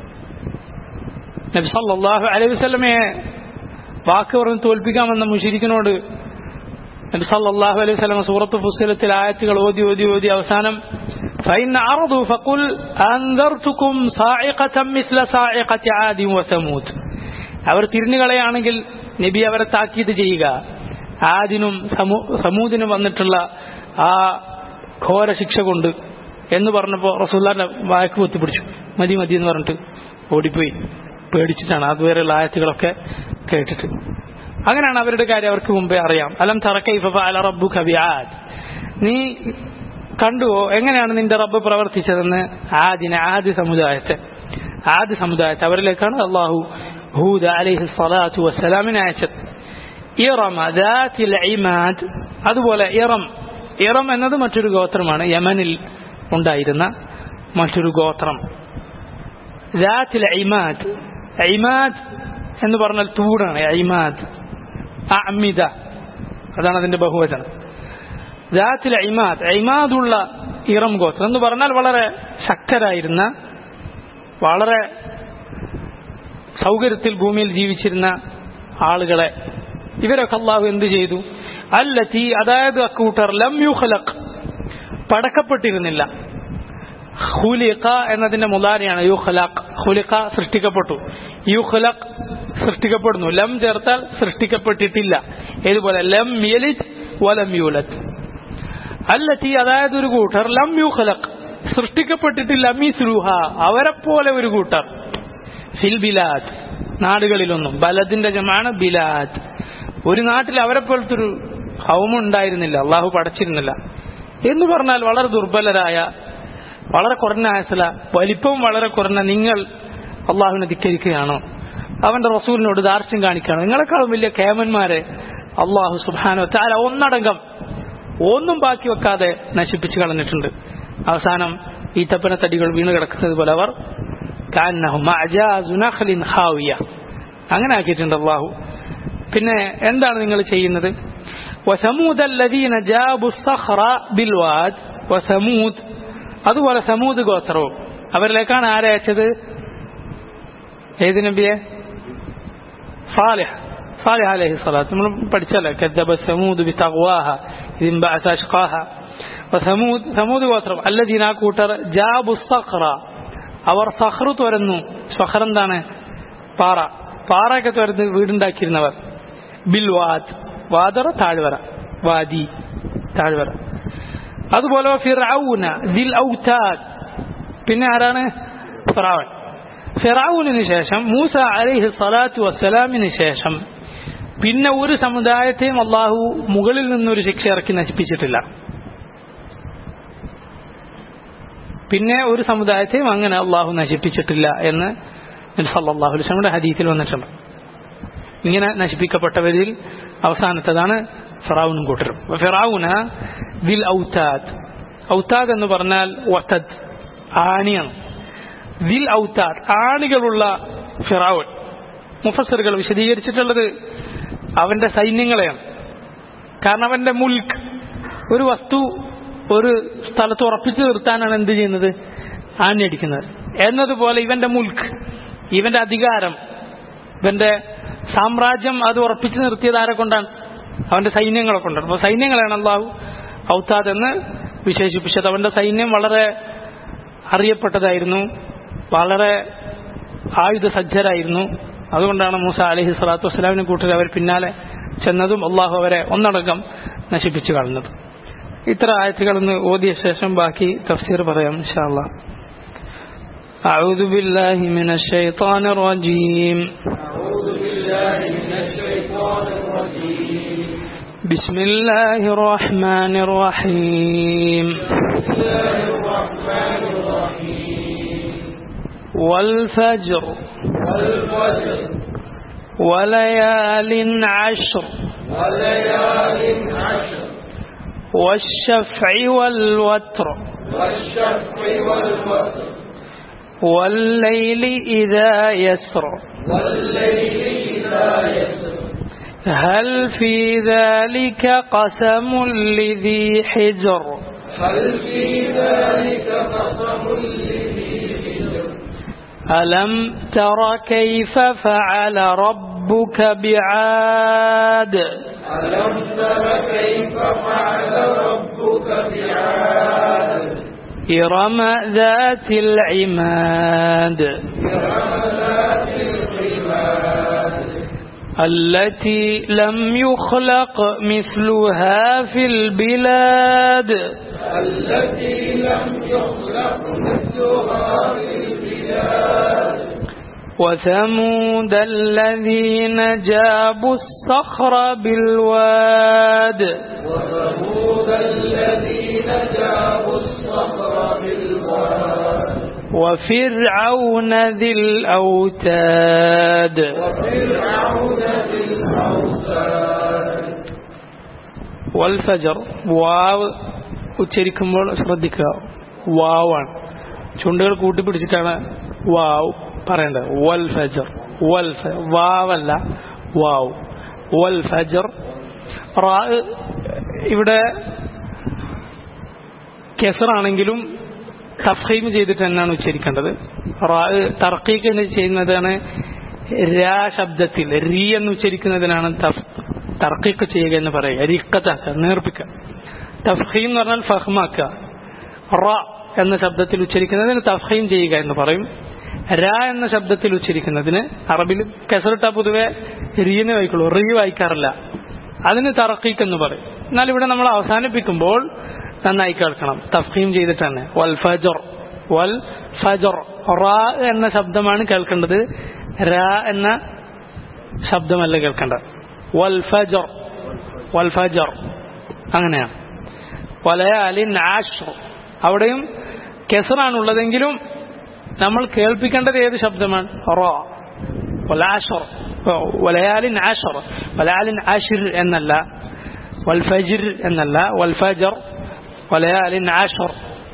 നബി സല്ലല്ലാഹു അലൈഹി വസല്ലമയെ വാക്ക് പറഞ്ഞ് തോൽപ്പിക്കാമെന്ന മുഷിരിക്കിനോട് നബി സല്ലല്ലാഹു അലൈഹി വസല്ലം സൂറത്ത് ഫുസ്സിലത്തിൽ ആയത്തുകൾ ഓതി ഓതി ഓതി അവസാനം فإن أعرضوا فقل أنذرتكم صاعقة مثل صاعقة عاد وثمود അവർ തിരിഞ്ഞുകളയാണെങ്കിൽ നബി അവരെ താക്കീത് ചെയ്യുക ആദിനും സമൂദിനും വന്നിട്ടുള്ള ആ ഘോര ശിക്ഷ കൊണ്ട് എന്ന് പറഞ്ഞപ്പോൾ റസൂല്ലാന്റെ വാക്ക് പൊത്തിപ്പിടിച്ചു മതി മതി എന്ന് പറഞ്ഞിട്ട് ഓടിപ്പോയി പേടിച്ചിട്ടാണ് അതുവരെയുള്ള ആയത്തുകളൊക്കെ കേട്ടിട്ട് അങ്ങനെയാണ് അവരുടെ കാര്യം അവർക്ക് മുമ്പേ അറിയാം അലം തറക്കൈഫ അല റബ്ബു കബിയാദ് നീ കണ്ടുവോ എങ്ങനെയാണ് നിന്റെ റബ്ബ് പ്രവർത്തിച്ചതെന്ന് ആദിനെ ആദ്യ സമുദായത്തെ ആദ്യ സമുദായത്തെ അവരിലേക്കാണ് അള്ളാഹു ഹൂദ് അലൈഹി സ്വലാത്തു വസ്സലാമിനെ അയച്ചത് ഇറമ ദാത്തിൽ ഇമാദ് അതുപോലെ ഇറം ഇറം എന്നത് മറ്റൊരു ഗോത്രമാണ് യമനിൽ ഉണ്ടായിരുന്ന മറ്റൊരു ഗോത്രം ദാത്തിൽ ഇമാദ് ഇമാദ് എന്ന് പറഞ്ഞാൽ തൂടാണ് ഇമാദ് അമിത അതാണ് അതിന്റെ ബഹുവചനം ദാത്തിൽ ഇമാദ് ഇമാദുള്ള ഇറം ഗോത്രം എന്ന് പറഞ്ഞാൽ വളരെ ശക്തരായിരുന്ന വളരെ സൗകര്യത്തിൽ ഭൂമിയിൽ ജീവിച്ചിരുന്ന ആളുകളെ ഇവരൊക്കെ അള്ളാഹു എന്ത് ചെയ്തു അല്ലത്തി അതായത് അക്കൂട്ടർ ലം യുഖലഖ് പടക്കപ്പെട്ടിരുന്നില്ല ഹുലിഖ എന്നതിന്റെ മുതാരിയാണ് യുഖലഖ് ഹുലിഖ സൃഷ്ടിക്കപ്പെട്ടു യുഖലഖ് സൃഷ്ടിക്കപ്പെടുന്നു ലം ചേർത്താൽ സൃഷ്ടിക്കപ്പെട്ടിട്ടില്ല ഏതുപോലെ ലം യലിത് വലം യൂലത് അല്ലത്തി അതായത് ഒരു കൂട്ടർ ലം യുഖലഖ് സൃഷ്ടിക്കപ്പെട്ടിട്ടില്ല മിസ്രുഹ അവരെ പോലെ ഒരു കൂട്ടർ ഫിൽ ബിലാദ് നാടുകളിലൊന്നും ബലദിന്റെ ജമാണ് ബിലാദ് ഒരു നാട്ടിൽ അവരെ പോലത്തെ ഒരു ഹൗമ ഉണ്ടായിരുന്നില്ല അള്ളാഹു പടച്ചിരുന്നില്ല എന്ന് പറഞ്ഞാൽ വളരെ ദുർബലരായ വളരെ കുറഞ്ഞ ആയസല വലിപ്പവും വളരെ കുറഞ്ഞ നിങ്ങൾ അള്ളാഹുവിനെ ധിക്കരിക്കുകയാണോ അവന്റെ റസൂലിനോട് ദാർഷ്ട്യം കാണിക്കുകയാണോ നിങ്ങളെക്കാളും വലിയ കേമന്മാരെ അള്ളാഹു സുബാനോ താര ഒന്നടങ്കം ഒന്നും ബാക്കി വെക്കാതെ നശിപ്പിച്ചു കളഞ്ഞിട്ടുണ്ട് അവസാനം ഈത്തപ്പന തടികൾ വീണ് കിടക്കുന്നത് പോലെ അവർ അങ്ങനെ ആക്കിയിട്ടുണ്ട് അള്ളാഹു പിന്നെ എന്താണ് നിങ്ങൾ ചെയ്യുന്നത് وثمود الذين جابوا الصخر بالواد وثمود അതുപോലെ സമൂത് ഗോത്രവും അവരിലേക്കാണ് ആരെ അയച്ചത് ഏത് നബിയെ സാലിഹ് സാലിഹ് അലൈഹി സ്വലാത്ത് നമ്മൾ പഠിച്ചല്ലേ كذب ثمود بتقواها إذ انبعث أشقاها وثمود ثمود ഗോത്രം الذين ആ കൂട്ടർ جابوا الصخر അവർ സഹ്റ തുരന്നു സഹർ എന്താണ് പാറ പാറയൊക്കെ തുരന്ന് വീടുണ്ടാക്കിയിരുന്നവർ ബിൽ വാദ് വാദറ താഴ്വര വാദി താഴ്വര അതുപോലെ ഫിറൌന ദിൽ ഔതാദ് പിന്നെ ആരാണ് ഫിറാവൻ ഫിറാവുനിന് ശേഷം മൂസ അലൈഹി സ്വലാത്തു വസ്സലാമിന് ശേഷം പിന്നെ ഒരു സമുദായത്തെയും അള്ളാഹു മുകളിൽ നിന്നൊരു ശിക്ഷ ഇറക്കി നശിപ്പിച്ചിട്ടില്ല പിന്നെ ഒരു സമുദായത്തെയും അങ്ങനെ അള്ളാഹു നശിപ്പിച്ചിട്ടില്ല എന്ന് സല്ലാഹു അലുസ്ലമിയുടെ ഹദീത്തിൽ വന്നിട്ടുണ്ട് ഇങ്ങനെ നശിപ്പിക്കപ്പെട്ടവരിൽ അവസാനത്തതാണ് ഫിറാവുനും കൂട്ടരും ഫിറാവുന ദിൽ ഔത്താദ് ഔത്താദ് എന്ന് പറഞ്ഞാൽ വത്തദ് ആണിയാണ് ദിൽ ഔത്താദ് ആണികളുള്ള ഫിറാവുൻ മുഫസറുകൾ വിശദീകരിച്ചിട്ടുള്ളത് അവന്റെ സൈന്യങ്ങളെയാണ് കാരണം അവന്റെ മുൽക്ക് ഒരു വസ്തു ഒരു സ്ഥലത്ത് ഉറപ്പിച്ചു നിർത്താനാണ് എന്ത് ചെയ്യുന്നത് ആഞ്ഞടിക്കുന്നത് എന്നതുപോലെ ഇവന്റെ മുൽക്ക് ഇവന്റെ അധികാരം ഇവന്റെ സാമ്രാജ്യം അത് ഉറപ്പിച്ചു നിർത്തിയത് ആരെ കൊണ്ടാണ് അവന്റെ സൈന്യങ്ങളെ കൊണ്ടാണ് അപ്പോൾ സൈന്യങ്ങളാണ് അള്ളാഹു ഔത്താദ് എന്ന് വിശേഷിപ്പിച്ചത് അവന്റെ സൈന്യം വളരെ അറിയപ്പെട്ടതായിരുന്നു വളരെ ആയുധ സജ്ജരായിരുന്നു അതുകൊണ്ടാണ് മൂസ അലഹി സ്വലാത്തു വസ്സലാമിനെ കൂട്ടർ അവർ പിന്നാലെ ചെന്നതും അള്ളാഹു അവരെ ഒന്നടങ്കം നശിപ്പിച്ചു കളഞ്ഞത് ഇത്ര ആയത്തുകളൊന്ന് ഓതിയ ശേഷം ബാക്കി തഫ്സീർ പറയാം ഇൻഷാല്ല أعوذ بالله من الشيطان الرجيم أعوذ بالله من الشيطان الرجيم بسم الله الرحمن الرحيم بسم الله الرحمن الرحيم والفجر والفجر وليال عشر وليال عشر والشفع والوتر والشفع والوتر والليل إذا يسر والليل إذا يسر هل في ذلك قسم لذي حجر هل في ذلك قسم لذي حجر ألم تر كيف فعل ربك بعاد ألم تر كيف فعل ربك بعاد إرم ذات العماد إرم ذات العماد التي لم يخلق مثلها في البلاد التي لم يخلق مثلها في البلاد وثمود الذين جابوا الصخر بالواد وثمود الذين جابوا الصخر بالواد وفرعون ذي الأوتاد وفرعون ذي الأوتاد വൽഫജർ വാവ് ഉച്ചരിക്കുമ്പോൾ ശ്രദ്ധിക്കുക വാവാണ് ചുണ്ടുകൾ കൂട്ടിപ്പിടിച്ചിട്ടാണ് വാവ് പറയേണ്ടത് വൽ ഫജർ വൽ ഫ- വാവല്ല വാവ് വൽ ഫജർ റാ ഇവിടെ കെസറാണെങ്കിലും തഫീം ചെയ്തിട്ട് തന്നെയാണ് ഉച്ചരിക്കേണ്ടത് റാ തർക്കീക്ക് ചെയ്യുന്നതാണ് രാ ശബ്ദത്തിൽ റി എന്ന് ഉച്ചരിക്കുന്നതിനാണ് തഫ് തർക്കീക്ക് ചെയ്യുക എന്ന് പറയുക റിക്കത്താക്കുക നേർപ്പിക്കുക തഫീം എന്ന് പറഞ്ഞാൽ ഫഹ്മാക്കുക റ എന്ന ശബ്ദത്തിൽ ഉച്ചരിക്കുന്നതിന് തഫീം ചെയ്യുക എന്ന് പറയും രാ എന്ന ശബ്ദത്തിൽ ഉച്ചരിക്കുന്നതിന് അറബിൽ കെസറിട്ട പൊതുവെ റീന്ന് വായിക്കുള്ളൂ റീ വായിക്കാറില്ല അതിന് തറക്കീക്ക് എന്ന് പറയും എന്നാൽ ഇവിടെ നമ്മൾ അവസാനിപ്പിക്കുമ്പോൾ നന്നായി കേൾക്കണം തഫീം ചെയ്തിട്ട് തന്നെ വൽ ഫജർ വൽ ഫജർ റാ എന്ന ശബ്ദമാണ് കേൾക്കേണ്ടത് രാ എന്ന ശബ്ദമല്ല കേൾക്കേണ്ടത് വൽ ഫജർ വൽ ഫജർ അങ്ങനെയാണ് വലയാലിൻ ആഷർ അവിടെയും കെസറാണ് ഉള്ളതെങ്കിലും നമ്മൾ കേൾപ്പിക്കേണ്ടത് ഏത് ശബ്ദമാണ് റോ വലാഷർ വലയാലിൻ ആഷർ വലയാലിൻ ആഷിർ എന്നല്ല വൽഫജിർ എന്നല്ല വൽഫജർ വലയാലിൻ ആഷർ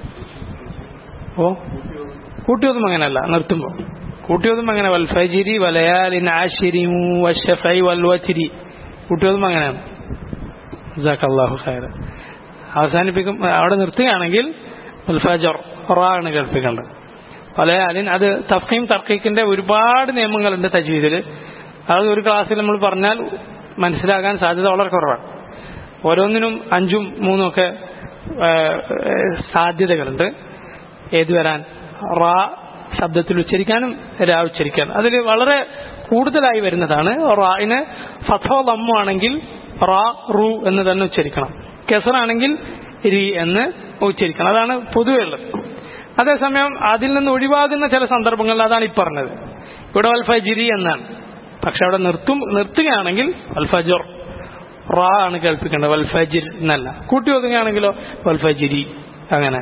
ഓ കൂട്ടിയൊന്നും അങ്ങനെയല്ല നിർത്തുമ്പോൾ കൂട്ടിയൊന്നും അങ്ങനെ വൽഫജിരി വലയാലിൻ ആഷിരി വഷഫൈ വൽവച്ചിരി കൂട്ടിയൊന്നും അങ്ങനെയാണ് ജസാക്കല്ലാഹു ഖൈർ അവസാനിപ്പിക്കും അവിടെ നിർത്തുകയാണെങ്കിൽ ഉൽഫജർ ആണ് കേൾപ്പിക്കേണ്ടത് പലയാലിൻ അത് തഫീം തർക്കീക്കിന്റെ ഒരുപാട് നിയമങ്ങളുണ്ട് തജ്വീദിൽ അത് ഒരു ക്ലാസ്സിൽ നമ്മൾ പറഞ്ഞാൽ മനസ്സിലാകാൻ സാധ്യത വളരെ കുറവാണ് ഓരോന്നിനും അഞ്ചും മൂന്നും ഒക്കെ ആ, ആ, സാധ്യതകളുണ്ട് ഏത് വരാൻ റാ ശബ്ദത്തിൽ ഉച്ചരിക്കാനും രാ ഉച്ചരിക്കാനും അതിൽ വളരെ കൂടുതലായി വരുന്നതാണ് റായിന് ഫഥോ ലമ്മു ആണെങ്കിൽ റാ റു എന്ന് തന്നെ ഉച്ചരിക്കണം കെസറാണെങ്കിൽ രി എന്ന് ഉച്ചരിക്കണം അതാണ് പൊതുവെ ഉള്ളത് അതേസമയം അതിൽ നിന്ന് ഒഴിവാകുന്ന ചില സന്ദർഭങ്ങളിൽ അതാണ് ഈ പറഞ്ഞത് ഇവിടെ വൽഫജിരി എന്നാണ് പക്ഷെ അവിടെ നിർത്തും നിർത്തുകയാണെങ്കിൽ വൽഫജർ റാ ആണ് കേൾപ്പിക്കേണ്ടത് വൽഫജിർ എന്നല്ല കൂട്ടി ഒതുങ്ങുകയാണെങ്കിലോ വൽഫജിരി അങ്ങനെ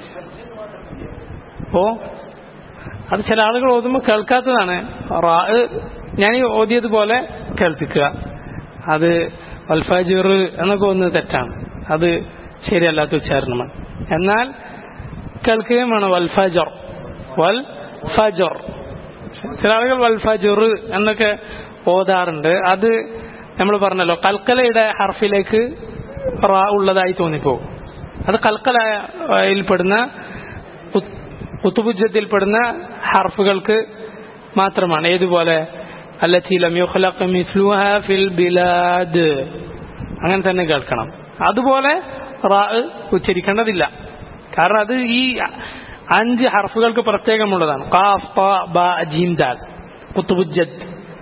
ഓ അത് ചില ആളുകൾ ഓതുമ്പോൾ കേൾക്കാത്തതാണ് റാ ഞാൻ ഈ ഓതിയതുപോലെ കേൾപ്പിക്കുക അത് വൽഫജിർ എന്നൊക്കെ ഒന്ന് തെറ്റാണ് അത് ശരിയല്ലാത്ത ഉച്ചാരണമാണ് എന്നാൽ കേൾക്കുകയും വേണം വൽ ഫജർ വൽ ഫജർ ചില ആളുകൾ വൽ ഫജർ എന്നൊക്കെ ഓതാറുണ്ട് അത് നമ്മൾ പറഞ്ഞല്ലോ കൽക്കലയുടെ ഹർഫിലേക്ക് റാ ഉള്ളതായി തോന്നിപ്പോകും അത് കൽക്കലയിൽപ്പെടുന്ന കുത്തുബുജത്തിൽപ്പെടുന്ന ഹർഫുകൾക്ക് മാത്രമാണ് ഏതുപോലെ അല്ലത്തി ലം യുഖ്ലഖ് മിസ്ലുഹ ഫിൽ ബിലാദ് അങ്ങനെ തന്നെ കേൾക്കണം അതുപോലെ റാ ഉച്ചരിക്കേണ്ടതില്ല കാരണം അത് ഈ അഞ്ച് ഹർഫുകൾക്ക് പ്രത്യേകമുള്ളതാണ് ഖാഫ് ത ബ ജീം ദാൽ കുത്തുബുജ്ജത്ത്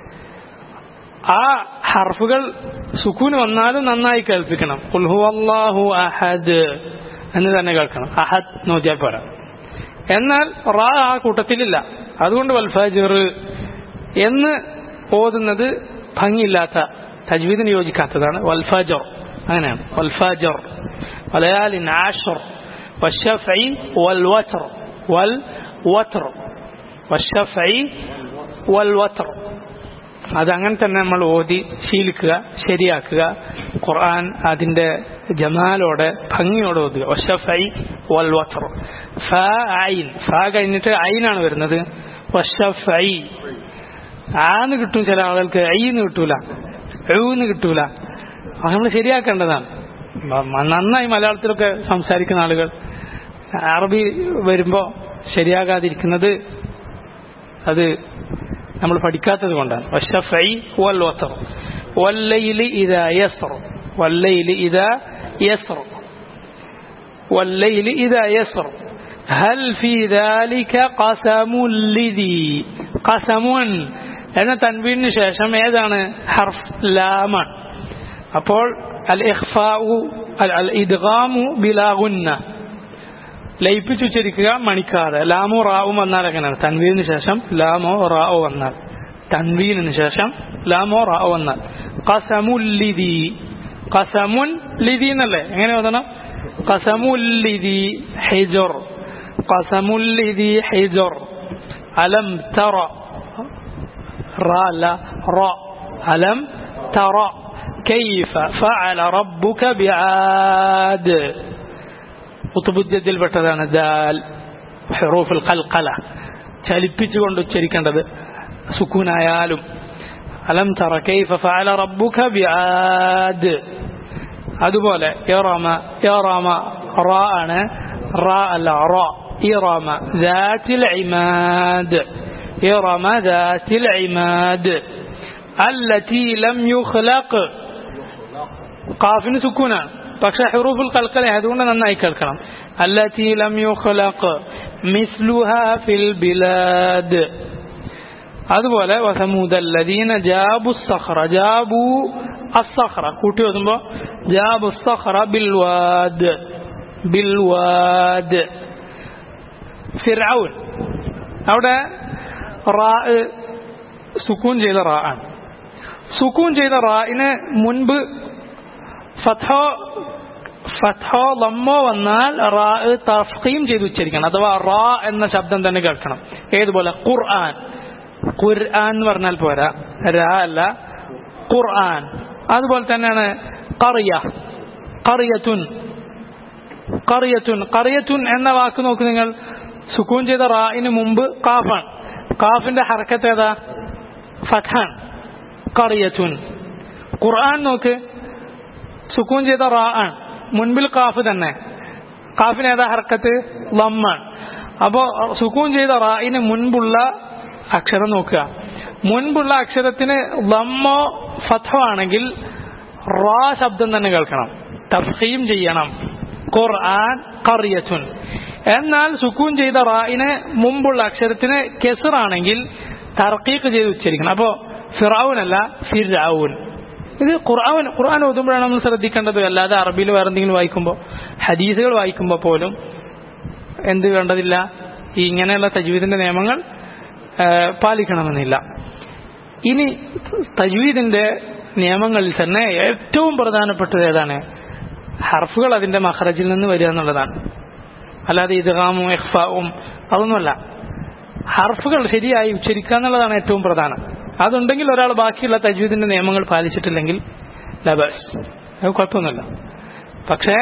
ആ ഹർഫുകൾ സുക്കൂന് വന്നാലും നന്നായി കേൾപ്പിക്കണം ഖുൽ ഹുവല്ലാഹു അഹദ് എന്ന് തന്നെ കേൾക്കണം അഹദ് നോക്കിയാൽ പോരാ എന്നാൽ റാ ആ കൂട്ടത്തിലില്ല അതുകൊണ്ട് വൽഫാജിർ എന്ന് ഓതുന്നത് ഭംഗിയില്ലാത്ത തജ്വീദിന് യോജിക്കാത്തതാണ് വൽഫാജർ അങ്ങനെയാണ് വൽഫാജർ വലയാലിൻ ആഷർ والشفع والوتر والوتر والشفع والوتر അതങ്ങനെ തന്നെ നമ്മൾ ഓതി ശീലിക്കുക ശരിയാക്കുക ഖുർആൻ അതിന്റെ ജമാലോടെ ഭംഗിയോടെ ഓതുക വഷഫൈ വൽ വത്തർ ഫ ഐൻ ഫ കഴിഞ്ഞിട്ട് ഐനാണ് വരുന്നത് വഷഫൈ ആന്ന് കിട്ടും ചില ആളുകൾക്ക് ഐന്ന് കിട്ടൂല എഴുന്ന് കിട്ടൂല അത് നമ്മൾ ശരിയാക്കേണ്ടതാണ് മ- നന്നായി മലയാളത്തിലൊക്കെ സംസാരിക്കുന്ന ആളുകൾ അറബി വരുമ്പോ ശരിയാകാതിരിക്കുന്നത് അത് നമ്മൾ പഠിക്കാത്തത് കൊണ്ടാണ് വശഫൈ വൽ വത്തർ വല്ലയില് ഇതാ യസ്ർ വല്ലയില് ഇതാ യസ്ർ والليل إذا يسر هل في ذلك قسم لذي قسم എന്ന തൻവീനു ശേഷം ഏതാണ് ഹർഫ് ലാമാണ് അപ്പോൾ അൽ ഇഖ്ഫാഉ അൽ അൽ ഇദ്ഗാമു ബിലാഗുന്ന ലയിപ്പിച്ചുച്ചരിക്കുക മണിക്കാതെ ലാമോ റാവും വന്നാൽ എങ്ങനെയാണ് തൻവീനു ശേഷം ലാമോ റാവോ വന്നാൽ തൻവീനിന് ശേഷം ലാമോ റാവോ വന്നാൽ കസമുല്ലിതി കസമുൻ ലിതി എന്നല്ലേ എങ്ങനെ ഓതണം കസമുല്ലിതി ഹിജർ قسم لذي حجر ألم ترى را لا را ألم ترى كيف فعل ربك بعاد കുത്തുബുദ്ധത്തിൽ പെട്ടതാണ് ദാൽ ഹെറൂഫുൽ കൽക്കല ചലിപ്പിച്ചുകൊണ്ട് ഉച്ചരിക്കേണ്ടത് സുക്കൂനായാലും അലം തറ കൈഫ ഫഅല റബ്ബുക ബിആദ് അതുപോലെ ഇറമ ഇറമ റ ആണ് റ അല്ല റ ഇറമ ذات العماد إرم ذات العماد التي لم يخلق കാഫിന് സുക്കൂനാണ് പക്ഷെ ഹെറൂഫുൽ കൽക്കല അതുകൊണ്ട് നന്നായി കേൾക്കണം അല്ലത്തി ലം യുഖ്ലഖ് മിസ്ലുഹ ഫിൽ ബിലാദ് അതുപോലെ വസമൂദ അല്ലദീന ജാബു സഖറ ജാബു അസ്സഖറ കൂട്ടി വെക്കുമ്പോൾ ജാബു സഖറ ബിൽവാദ് ബിൽവാദ് ഫിർഔൻ അവിടെ റാ സുക്കൂൻ ചെയ്ത റാ ആണ് സുക്കൂൻ ചെയ്ത റായിന് മുൻപ് ഫഥോ ഫഥോ ലമ്മോ വന്നാൽ റാ തഫീം ചെയ്ത് ഉച്ചരിക്കണം അഥവാ റാ എന്ന ശബ്ദം തന്നെ കേൾക്കണം ഏതുപോലെ ഖുർആൻ ഖുർആൻ എന്ന് പറഞ്ഞാൽ പോരാ രാ അല്ല ഖുർആൻ അതുപോലെ തന്നെയാണ് കറിയ കറിയത്തുൻ കറിയത്തുൻ കറിയത്തുൻ എന്ന വാക്ക് നോക്ക് നിങ്ങൾ സുക്കൂൻ ചെയ്ത റായിന് മുമ്പ് കാഫാണ് കാഫിന്റെ ഹർക്കത്ത് ഏതാ ഫഥാൻ കറിയത്തുൻ ഖുർആൻ നോക്ക് സുക്കൂൻ ചെയ്ത റാ ആണ് മുൻപിൽ കാഫ് തന്നെ കാഫിന് ഏതാ ഹർക്കത്ത് ലമ്മാണ് അപ്പോ സുക്കൂൻ ചെയ്ത റായിന് മുൻപുള്ള അക്ഷരം നോക്കുക മുൻപുള്ള അക്ഷരത്തിന് ലമ്മോ ഫഥോ ആണെങ്കിൽ റാ ശബ്ദം തന്നെ കേൾക്കണം തഫീം ചെയ്യണം ഖുർആൻ കറിയത്തുൻ എന്നാൽ സുക്കൂൻ ചെയ്ത റായിന് മുമ്പുള്ള അക്ഷരത്തിന് കെസറാണെങ്കിൽ തർക്കീക്ക് ചെയ്ത് ഉച്ചരിക്കണം അപ്പോ ഫിറാവുനല്ല ഫിറാവുൻ ഇത് ഖുർആൻ ഖുർആൻ ഓതുമ്പോഴാണ് നമ്മൾ ശ്രദ്ധിക്കേണ്ടത് അല്ലാതെ അറബിയിൽ വേറെ എന്തെങ്കിലും വായിക്കുമ്പോൾ ഹദീസുകൾ വായിക്കുമ്പോൾ പോലും എന്ത് വേണ്ടതില്ല ഈ ഇങ്ങനെയുള്ള തജ്വീദിന്റെ നിയമങ്ങൾ പാലിക്കണമെന്നില്ല ഇനി തജ്വീദിന്റെ നിയമങ്ങളിൽ തന്നെ ഏറ്റവും പ്രധാനപ്പെട്ടത് ഏതാണ് ഹർഫുകൾ അതിന്റെ മഹറജിൽ നിന്ന് വരിക എന്നുള്ളതാണ് അല്ലാതെ ഇദ്ഗാമും എഹ്ഫാവും അതൊന്നുമല്ല ഹർഫുകൾ ശരിയായി ഉച്ചരിക്കുക എന്നുള്ളതാണ് ഏറ്റവും പ്രധാനം അതുണ്ടെങ്കിൽ ഒരാൾ ബാക്കിയുള്ള തജ്വീദിന്റെ നിയമങ്ങൾ പാലിച്ചിട്ടില്ലെങ്കിൽ ലബസ് അത് കുഴപ്പമൊന്നുമില്ല പക്ഷേ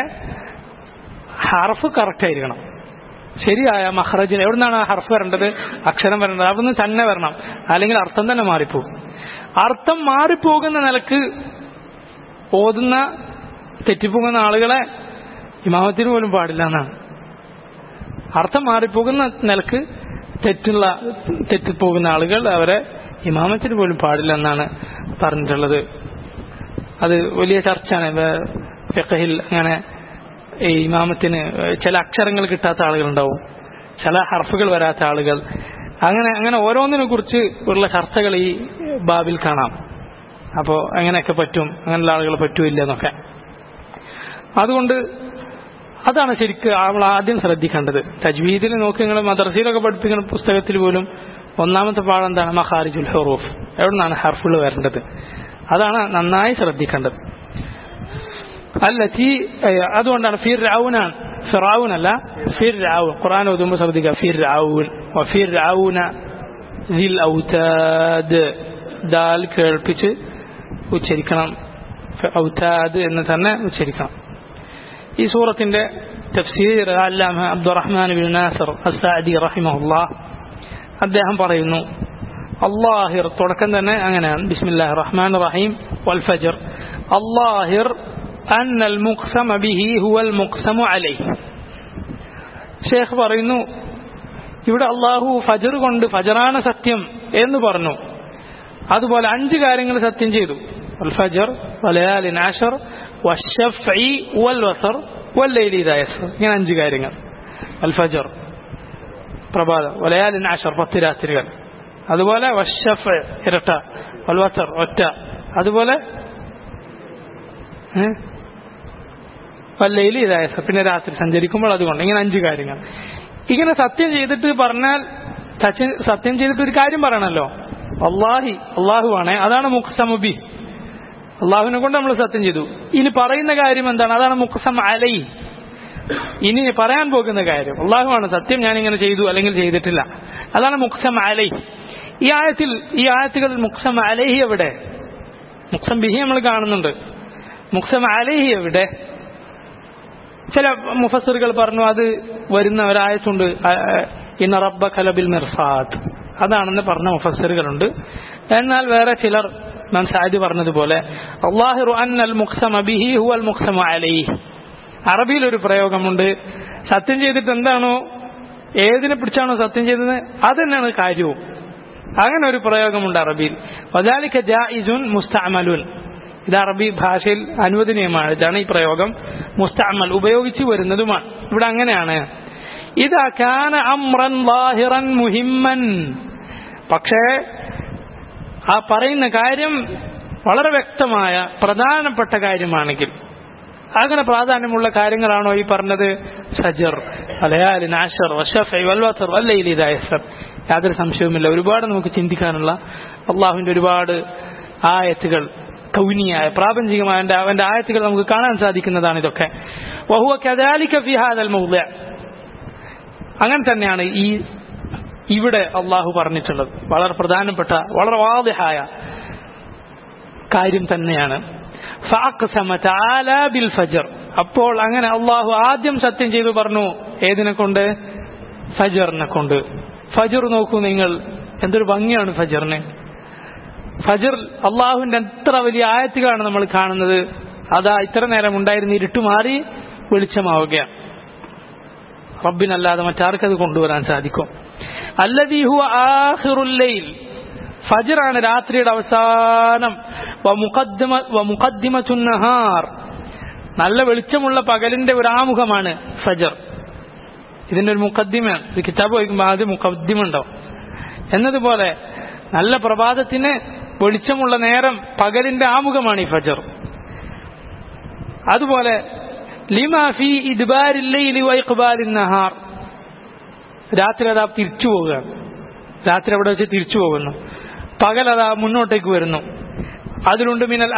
ഹർഫ് കറക്റ്റ് ആയിരിക്കണം ശരിയായ മഹ്റജിൽ എവിടുന്നാണ് ആ ഹർഫ് വരേണ്ടത് അക്ഷരം വരേണ്ടത് അവിടുന്ന് തന്നെ വരണം അല്ലെങ്കിൽ അർത്ഥം തന്നെ മാറിപ്പോകും അർത്ഥം മാറിപ്പോകുന്ന നിലക്ക് ഓതുന്ന തെറ്റിപ്പോകുന്ന ആളുകളെ ഇമാമത്തിന് പോലും പാടില്ല എന്നാണ് അർത്ഥം മാറിപ്പോകുന്ന നിലക്ക് തെറ്റുള്ള തെറ്റിപ്പോകുന്ന ആളുകൾ അവരെ ഇമാമത്തിന് പോലും പാടില്ല എന്നാണ് പറഞ്ഞിട്ടുള്ളത് അത് വലിയ ചർച്ചയാണ് ഫിഖഹിൽ അങ്ങനെ ഈ ഇമാമത്തിന് ചില അക്ഷരങ്ങൾ കിട്ടാത്ത ആളുകളുണ്ടാവും ചില ഹർഫുകൾ വരാത്ത ആളുകൾ അങ്ങനെ അങ്ങനെ ഓരോന്നിനെ കുറിച്ച് ഉള്ള ചർച്ചകൾ ഈ ബാബിൽ കാണാം അപ്പോൾ അങ്ങനെയൊക്കെ പറ്റും അങ്ങനെയുള്ള ആളുകൾ പറ്റൂല്ല എന്നൊക്കെ അതുകൊണ്ട് അതാണ് ശരിക്കും നമ്മൾ ആദ്യം ശ്രദ്ധിക്കേണ്ടത് തജ്വീദിൽ നോക്കി നിങ്ങൾ മദ്രസയിലൊക്കെ പഠിപ്പിക്കുന്ന പുസ്തകത്തിൽ പോലും ഒന്നാമത്തെ പാഠം എന്താണ് മഹാരിജുൽ ഹെറൂഫ് എവിടെ നിന്നാണ് ഹർഫുകൾ വരേണ്ടത് അതാണ് നന്നായി ശ്രദ്ധിക്കേണ്ടത് അല്ല ചീ അതുകൊണ്ടാണ് ഫിർ ഔനാണ് ഫിറാവുൻ അല്ല ഫിർ ഔൻ ഖുർആൻ ഓതുമ്പോൾ ശ്രദ്ധിക്കുക ഫിർ ഔൻ ഫിർ ഔന ദിൽ ഔതാദ് ദാൽ കേൾപ്പിച്ച് ഉച്ചരിക്കണം ഔതാദ് എന്ന് തന്നെ ഉച്ചരിക്കണം ഈ സൂറത്തിന്റെ തഫ്സീർ അല്ലാമ അബ്ദുറഹ്മാൻ ബിൻ നാസർ അസാദി റഹിമഹുല്ലാ അദ്ദേഹം പറയുന്നു അള്ളാഹിർ തുടക്കം തന്നെ അങ്ങനെയാണ് ബിസ്മില്ലാഹി റഹ്മാൻ റഹീം വൽ ഫജർ അള്ളാഹിർ أن المقسم به هو المقسم عليه ഷേഖ് പറയുന്നു ഇവിടെ അള്ളാഹു ഫജർ കൊണ്ട് ഫജറാണ് സത്യം എന്ന് പറഞ്ഞു അതുപോലെ അഞ്ച് കാര്യങ്ങൾ സത്യം ചെയ്തു الفجر وليال عشر والشفع والوتر والليل إذا يسر ഇങ്ങനെ അഞ്ച് കാര്യങ്ങൾ الفجر പ്രഭാതം വലയാലിൻ ആഷർ പത്ത് രാത്രികൾ അതുപോലെ വഷഫ് ഇരട്ട വൽവത്തർ ഒറ്റ അതുപോലെ വല്ലയിൽ ഇതായ പിന്നെ രാത്രി സഞ്ചരിക്കുമ്പോൾ അതുകൊണ്ട് ഇങ്ങനെ അഞ്ച് കാര്യങ്ങൾ ഇങ്ങനെ സത്യം ചെയ്തിട്ട് പറഞ്ഞാൽ സത്യം ചെയ്തിട്ട് ഒരു കാര്യം പറയണല്ലോ അള്ളാഹി അള്ളാഹുവാണ് അതാണ് മുഖ്സമുബി അള്ളാഹുവിനെ കൊണ്ട് നമ്മൾ സത്യം ചെയ്തു ഇനി പറയുന്ന കാര്യം എന്താണ് അതാണ് മുഖ്സം അലൈ ഇനി പറയാൻ പോകുന്ന കാര്യം അള്ളാഹുവാണ് സത്യം ഞാൻ ഇങ്ങനെ ചെയ്തു അല്ലെങ്കിൽ ചെയ്തിട്ടില്ല അതാണ് മുക്സം അലൈ ഈ ആയത്തിൽ ഈ ആയത്തുകളിൽ മുക്സം അലൈഹി എവിടെ മുക്സം ബിഹി നമ്മൾ കാണുന്നുണ്ട് മുക്സം അലൈഹി എവിടെ ചില മുഫസറുകൾ പറഞ്ഞു അത് വരുന്ന ഒരായത്തുണ്ട് ഇന്ന റബ്ബ കലബിൽ മിർസാദ് അതാണെന്ന് പറഞ്ഞ മുഫസറുകളുണ്ട് എന്നാൽ വേറെ ചിലർ നാം സാദി പറഞ്ഞതുപോലെ അള്ളാഹിറു അന്നൽ മുഖ്സമ ബിഹി ഹുവൽ മുഖ്സമ അലൈഹി അറബിയിൽ ഒരു പ്രയോഗമുണ്ട് സത്യം ചെയ്തിട്ട് എന്താണോ ഏതിനെ പിടിച്ചാണോ സത്യം ചെയ്തത് അത് തന്നെയാണ് കാര്യവും അങ്ങനെ ഒരു പ്രയോഗമുണ്ട് അറബിയിൽ വദാലിക്ക ജായിസുൻ മുസ്തഅമലുൻ ഇത് അറബി ഭാഷയിൽ അനുവദനീയമാണ് ഇതാണ് ഈ പ്രയോഗം മുസ്തഅമൽ ഉപയോഗിച്ചു വരുന്നതുമാണ് ഇവിടെ അങ്ങനെയാണ് ഇതാ കാന അമ്രൻ ലാഹിറൻ മുഹിമ്മൻ പക്ഷേ ആ പറയുന്ന കാര്യം വളരെ വ്യക്തമായ പ്രധാനപ്പെട്ട കാര്യമാണെങ്കിൽ അങ്ങനെ പ്രാധാന്യമുള്ള കാര്യങ്ങളാണോ ഈ പറഞ്ഞത് സജർ അലയാലി നാഷർ വഷഫൈ വൽവത്തർ വല്ലയിലി ദായസർ യാതൊരു സംശയവുമില്ല ഒരുപാട് നമുക്ക് ചിന്തിക്കാനുള്ള അള്ളാഹുവിന്റെ ഒരുപാട് ആയത്തുകൾ കൗനിയായ പ്രാപഞ്ചികമായ അവന്റെ അവന്റെ ആയത്തുകൾ നമുക്ക് കാണാൻ സാധിക്കുന്നതാണ് ഇതൊക്കെ വഹുവ കദാലിക ഫി ഹാദൽ മൗദിഅ അങ്ങനെ തന്നെയാണ് ഈ ഇവിടെ അള്ളാഹു പറഞ്ഞിട്ടുള്ളത് വളരെ പ്രധാനപ്പെട്ട വളരെ വാദിഹായ കാര്യം തന്നെയാണ് ബിൽ ഫജർ അപ്പോൾ അങ്ങനെ അള്ളാഹു ആദ്യം സത്യം ചെയ്തു പറഞ്ഞു ഏതിനെ കൊണ്ട് ഫജറിനെ കൊണ്ട് ഫജർ നോക്കൂ നിങ്ങൾ എന്തൊരു ഭംഗിയാണ് ഫജറിന് ഫജർ അള്ളാഹുവിന്റെ എത്ര വലിയ ആയത്തുകളാണ് നമ്മൾ കാണുന്നത് അതാ ഇത്ര നേരം ഉണ്ടായിരുന്ന ഇരുട്ട് മാറി വെളിച്ചമാവുകയാണ് റബ്ബിനല്ലാതെ മറ്റാർക്കത് കൊണ്ടുവരാൻ സാധിക്കും അല്ലദീഹു ആഹിറുല്ലയിൽ ഫജറാണ് രാത്രിയുടെ അവസാനം നഹാർ നല്ല വെളിച്ചമുള്ള പകലിന്റെ ഒരു ആമുഖമാണ് ഫജർ ഇതിന്റെ ഒരു മുഖദ്ദിമയാണ് ഇത് കിതാബ് വായിക്കുമ്പോൾ ആദ്യം മുഖദ്ദിമ ഉണ്ടാവും എന്നതുപോലെ നല്ല പ്രഭാതത്തിന് വെളിച്ചമുള്ള നേരം പകലിന്റെ ആമുഖമാണ് ഈ ഫജർ അതുപോലെ ലിമാഫി ഇദ്ബാരില്ലയിലി വൈഖ്ബാലിൻ നഹാർ രാത്രി അതാ തിരിച്ചു പോവുകയാണ് രാത്രി അവിടെ വെച്ച് തിരിച്ചു പോകുന്നു പകൽ അതാ മുന്നോട്ടേക്ക് വരുന്നു അതിലുണ്ട് മിനൽ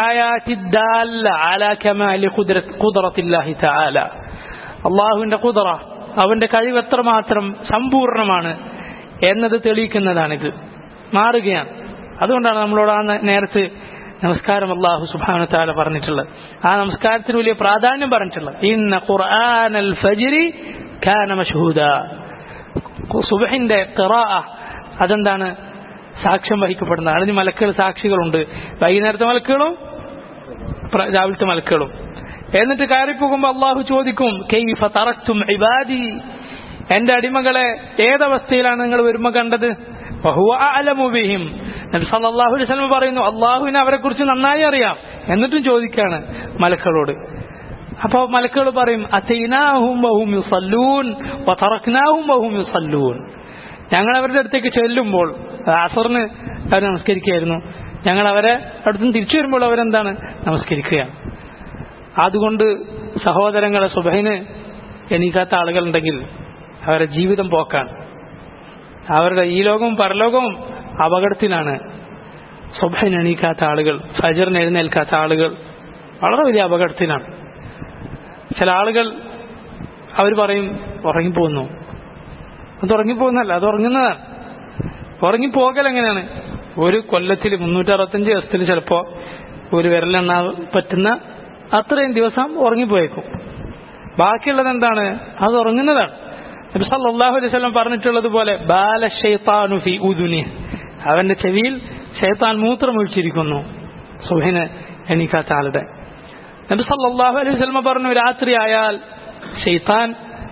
അള്ളാഹുവിന്റെ കുതിറ അവന്റെ കഴിവ് എത്രമാത്രം സമ്പൂർണമാണ് എന്നത് തെളിയിക്കുന്നതാണിത് മാറുകയാണ് അതുകൊണ്ടാണ് നമ്മളോട് ആ നേരത്ത് നമസ്കാരം അള്ളാഹു സുബാന താല പറഞ്ഞിട്ടുള്ളത് ആ നമസ്കാരത്തിന് വലിയ പ്രാധാന്യം പറഞ്ഞിട്ടുള്ളത് ഇന്ന ഖുർആൻ അൽ ഫജിരി കാന മഷഹൂദ സുബഹിന്റെ ഖിറാ അതെന്താണ് സാക്ഷ്യം വഹിക്കപ്പെടുന്നത് അതിന് മലക്കുകൾ സാക്ഷികളുണ്ട് വൈകുന്നേരത്തെ മലക്കുകളും രാവിലത്തെ മലക്കുകളും എന്നിട്ട് കയറിപ്പോകുമ്പോൾ അള്ളാഹു ചോദിക്കും കെയ്ഫ തറക്തും ഇബാദി എന്റെ അടിമകളെ ഏതവസ്ഥയിലാണ് നിങ്ങൾ വരുമ്പോ കണ്ടത് അലമുബിഹിം നബി സല്ലല്ലാഹു അലൈഹി വസല്ലം പറയുന്നു അള്ളാഹുവിനെ അവരെ കുറിച്ച് നന്നായി അറിയാം എന്നിട്ടും ചോദിക്കാണ് മലക്കളോട് അപ്പൊ മലക്കുകൾ പറയും അത്തൈനാഹും വഹും യുസല്ലൂൻ വതറക്നാഹും വഹും യുസല്ലൂൻ ഞങ്ങൾ അവരുടെ അടുത്തേക്ക് ചെല്ലുമ്പോൾ അസറിന് അവർ നമസ്കരിക്കുകയായിരുന്നു ഞങ്ങൾ അവരെ അടുത്തുനിന്ന് തിരിച്ചു വരുമ്പോൾ അവരെന്താണ് നമസ്കരിക്കുകയാണ് അതുകൊണ്ട് സഹോദരങ്ങളെ സുബഹിന് എണീക്കാത്ത ആളുകളുണ്ടെങ്കിൽ അവരുടെ ജീവിതം പോക്കാണ് അവരുടെ ഈ ലോകവും പരലോകവും അപകടത്തിലാണ് സുബഹിന് എണീക്കാത്ത ആളുകൾ ഫജറിന് എഴുന്നേൽക്കാത്ത ആളുകൾ വളരെ വലിയ അപകടത്തിലാണ് ചില ആളുകൾ അവർ പറയും ഉറങ്ങിപ്പോകുന്നു അത് ഉറങ്ങിപ്പോകുന്നല്ല അത് ഉറങ്ങുന്നതാണ് ഉറങ്ങിപ്പോകൽ എങ്ങനെയാണ് ഒരു കൊല്ലത്തിൽ മുന്നൂറ്ററുപത്തഞ്ച് ദിവസത്തിൽ ചിലപ്പോ ഒരു വിരലെണ്ണ പറ്റുന്ന അത്രയും ദിവസം ഉറങ്ങിപ്പോയേക്കും ബാക്കിയുള്ളത് എന്താണ് അത് ഉറങ്ങുന്നതാണ് നബി സല്ലല്ലാഹു അലൈഹി വസല്ലം പറഞ്ഞിട്ടുള്ളത് പോലെ ബാല ഷൈത്താനു ഫി ഉദുനി അവന്റെ ചെവിയിൽ ഷൈത്താൻ മൂത്രമൊഴിച്ചിരിക്കുന്നു സുഹിന് എണീക്കാത്ത ആളുടെ നബി സല്ലല്ലാഹു അലൈഹി വസല്ലം പറഞ്ഞു രാത്രി ആയാൽ ഷെയ്ത്താൻ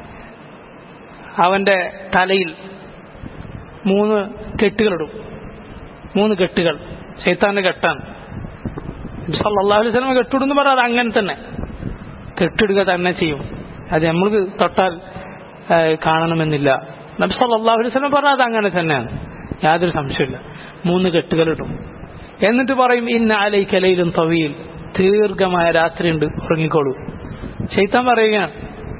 അവന്റെ തലയിൽ മൂന്ന് കെട്ടുകളിടും മൂന്ന് കെട്ടുകൾ ഷെയ്ത്താന്റെ കെട്ടാണ് നബി സല്ലല്ലാഹു അലൈഹി വസല്ലം കെട്ടിടുന്ന് പറയാതെ അങ്ങനെ തന്നെ കെട്ടിടുക തന്നെ ചെയ്യും അത് നമ്മൾക്ക് തൊട്ടാൽ കാണണമെന്നില്ല നബി സല്ലല്ലാഹു അലൈഹി വസല്ലം പറഞ്ഞത് അങ്ങനെ തന്നെയാണ് യാതൊരു സംശയമില്ല മൂന്ന് കെട്ടുകളിടും എന്നിട്ട് പറയും ഇന്ന അലൈക്കലയിലും തവിയിൽ ദീർഘമായ രാത്രിയുണ്ട് ഉറങ്ങിക്കോളൂ ശൈത്താൻ പറയുകയാണ്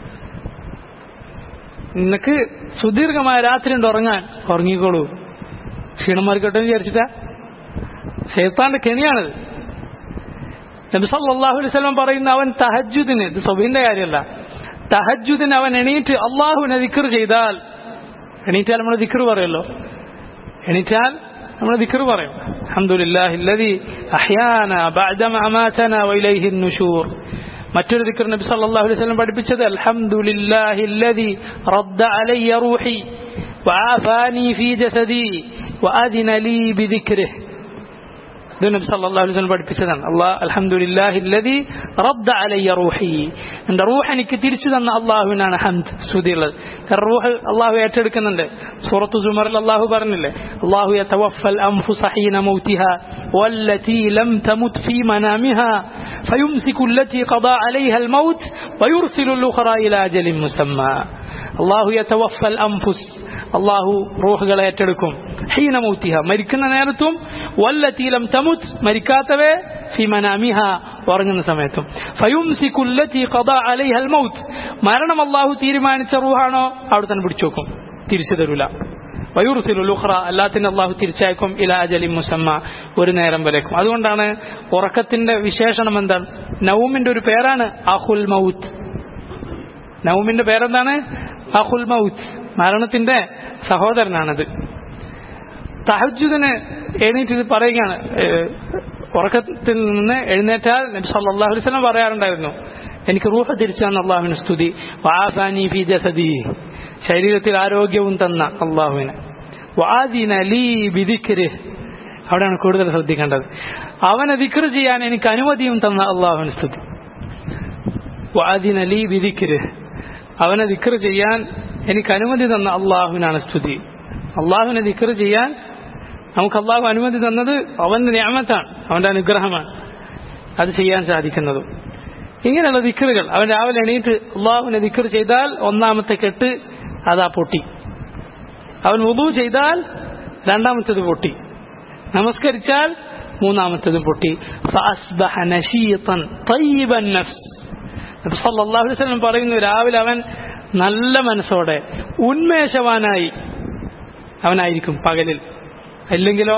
നിനക്ക് സുദീർഘമായ രാത്രി ഉണ്ട് ഉറങ്ങാൻ ഉറങ്ങിക്കോളൂ ക്ഷീണം മാറിക്കോട്ടെ എന്ന് വിചാരിച്ചിട്ടാ ശൈത്താന്റെ കെണിയാണത് നബി സല്ലല്ലാഹു അലൈഹി വസല്ലം പറയുന്ന അവൻ തഹജ്ജുദിന് ഇത് സബീന്റെ കാര്യമല്ല തഹജുദിന് അവൻ എണീറ്റ് അള്ളാഹുവിനെ ദിക്കർ ചെയ്താൽ എണീറ്റാൽ നമ്മൾ ദിക്കർ പറയുമല്ലോ എണീറ്റാൽ നമ്മൾ ദിക്കർ പറയും അൽഹംദുലില്ലാഹി الذي അഹ്യാന بعدما അമാതന وإليه النشور മറ്റൊരു ദിക്കർ നബി സല്ലല്ലാഹു അലൈഹി വസല്ലം പഠിപ്പിച്ചത് അൽഹംദുലില്ലാഹി الذي رد علي روحي وعافاني في جسدي وأذن لي بذكره ഇത് നബി സല്ലല്ലാഹു അലൈഹി വസല്ലം പഠിപ്പിച്ചതാണ് അല്ലാഹ് അൽഹംദുലില്ലാഹി الذي رد علي روحي എൻ്റെ റൂഹ് എനിക്ക് തിരിച്ചു തന്ന അള്ളാഹുവിനാണ് ഹംദ് സ്തുതിയുള്ളത് കാരണം റൂഹ് അള്ളാഹു ഏറ്റെടുക്കുന്നുണ്ട് സൂറത്തു സുമറിൽ അള്ളാഹു പറഞ്ഞില്ലേ അള്ളാഹു യതവഫൽ അൻഫുസ ഹീന മൗതിഹാ വല്ലതി ലം തമുത് ഫീ മനാമിഹാ فيمسك التي قضى عليها الموت ويرسل الأخرى إلى أجل مسمى الله يتوفى الأنفس അള്ളാഹു റൂഹുകളെ ഏറ്റെടുക്കും ഹീന മൗത്തിഹ മരിക്കുന്ന നേരത്തും വല്ലത്തീലം തമുത് മരിക്കാത്തവേ ഫിമനാമിഹ ഉറങ്ങുന്ന സമയത്തും ഫയുംസിക്കുല്ലത്തി ഖദാ അലൈഹൽ മൗത്ത് മരണം അള്ളാഹു തീരുമാനിച്ച റൂഹാണോ അവിടെ തന്നെ പിടിച്ചു വെക്കും തിരിച്ചു തരൂല വയൂർസിലുൽ ഉഖ്റ അല്ലാത്തിന് അള്ളാഹു തിരിച്ചയക്കും ഇല അജലി മുസമ്മ ഒരു നേരം വരേക്കും അതുകൊണ്ടാണ് ഉറക്കത്തിന്റെ വിശേഷണം എന്താണ് നൗമിന്റെ ഒരു പേരാണ് അഹുൽ മൗത്ത് നൗമിന്റെ പേരെന്താണ് അഹുൽ മൗത്ത് മരണത്തിന്റെ സഹോദരനാണത് തഹജുദിന് എഴുന്നേറ്റ് ഇത് പറയുകയാണ് ഏഹ്, ഉറക്കത്തിൽ നിന്ന് എഴുന്നേറ്റാൽ നബി സല്ലല്ലാഹു അലൈഹി വസല്ലം പറയാറുണ്ടായിരുന്നു എനിക്ക് റൂഹ തിരിച്ചു തന്ന അള്ളാഹുവിന് സ്തുതി വാഫാനി ഫി ജസദി ശരീരത്തിൽ ആരോഗ്യവും തന്ന അള്ളാഹുവിന് വാദിന ലീ ബിദിക്രി അവിടെയാണ് കൂടുതൽ ശ്രദ്ധിക്കേണ്ടത് അവനെ ദിക്ർ ചെയ്യാൻ എനിക്ക് അനുമതിയും തന്ന അള്ളാഹുവിന് സ്തുതി വാദിന ലീ ബിദിക്രി അവനെ ദിക്ർ ചെയ്യാൻ എനിക്ക് അനുമതി തന്ന അള്ളാഹുവിനാണ് സ്തുതി അള്ളാഹുവിനെ ദിക്ർ ചെയ്യാൻ നമുക്ക് അള്ളാഹു അനുമതി തന്നത് അവന്റെ ഞാമത്താണ് അവന്റെ അനുഗ്രഹമാണ് അത് ചെയ്യാൻ സാധിക്കുന്നതും ഇങ്ങനെയുള്ള ദിക്കറുകൾ അവൻ രാവിലെ എണീറ്റ് അള്ളാഹുവിനെ ദിക്കർ ചെയ്താൽ ഒന്നാമത്തെ കെട്ട് അതാ പൊട്ടി അവൻ ഉദു ചെയ്താൽ രണ്ടാമത്തേത് പൊട്ടി നമസ്കരിച്ചാൽ മൂന്നാമത്തേത് പൊട്ടി ഫഅസ്ബഹ നശീതൻ തയ്യിബൻ നഫ്സ് നബി സല്ലല്ലാഹു അലൈഹി വസല്ലം പറയുന്നു രാവിലെ അവൻ നല്ല മനസ്സോടെ ഉന്മേഷവാനായി അവനായിരിക്കും പകലിൽ ഇല്ലെങ്കിലോ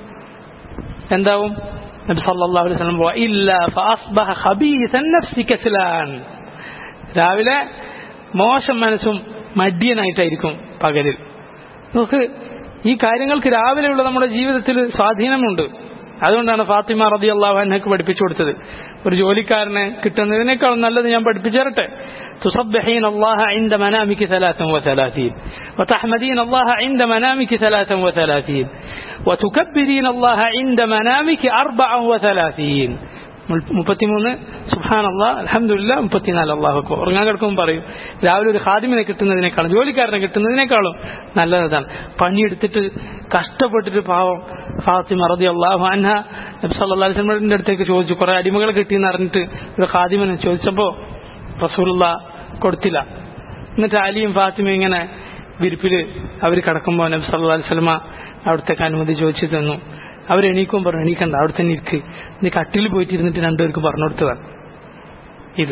എന്താവും നബി സല്ലല്ലാഹു അലൈഹി വസല്ലം പറ- ഇല്ല ഫഅസ്ബഹ ഖബീസൻ നഫ്സി കസ്ലാൻ രാവിലെ മോശം മനസ്സും മദ്യനായിട്ടായിരിക്കും പകലിൽ നമുക്ക് ഈ കാര്യങ്ങൾക്ക് രാവിലെയുള്ള നമ്മുടെ ജീവിതത്തിൽ സ്വാധീനമുണ്ട് അതുകൊണ്ടാണ് ഫാത്തിമ റതി അള്ളാഹു അന്നക്ക് പഠിപ്പിച്ചു കൊടുത്തത് ഒരു ജോലിക്കാരനെ കിട്ടുന്നതിനേക്കാളും നല്ലത് ഞാൻ പഠിപ്പിച്ചു തരട്ടെ تصبحين الله عند منامك ثلاثا وثلاثين وتحمدين الله عند منامك ثلاثا وثلاثين وتكبرين الله عند منامك أربعا وثلاثين മുപ്പത്തിമൂന്ന് സുഹാനല്ല അലഹമില്ല മുപ്പത്തിനാല് അള്ളാഹു അക്ബർ ഉറങ്ങാൻ കിടക്കുമ്പോൾ പറയും രാവിലെ ഒരു ഖാദിമിനെ കിട്ടുന്നതിനേക്കാളും ജോലിക്കാരനെ കിട്ടുന്നതിനേക്കാളും നല്ലതാണ് പണിയെടുത്തിട്ട് കഷ്ടപ്പെട്ടിട്ട് പാവം ഫാത്തിമ റതി അള്ളാഹു അൻഹ നബി സല്ലല്ലാഹു അലൈഹി വസല്ലമയുടെ അടുത്തേക്ക് ചോദിച്ചു കുറെ അടിമകളെ കിട്ടിയെന്ന് അറിഞ്ഞിട്ട് ഒരു ഖാദിമിനെ ചോദിച്ചപ്പോൾ റസൂലുള്ള കൊടുത്തില്ല എന്നിട്ട് അലിയും ഫാത്തിമയും ഇങ്ങനെ വിരിപ്പില് അവർ കിടക്കുമ്പോൾ നബി സല്ലല്ലാഹു അലൈഹി വസല്ലമ അവിടത്തേക്ക് അനുമതി ചോദിച്ചു തന്നു അവരെണീക്കും പറഞ്ഞു എണീക്കണ്ട അവിടെ തന്നെ ഇരിക്ക് നീ കട്ടിൽ പോയിട്ട് ഇരുന്നിട്ട് രണ്ടുപേർക്ക് പറഞ്ഞു കൊടുത്തതാണ് ഇത്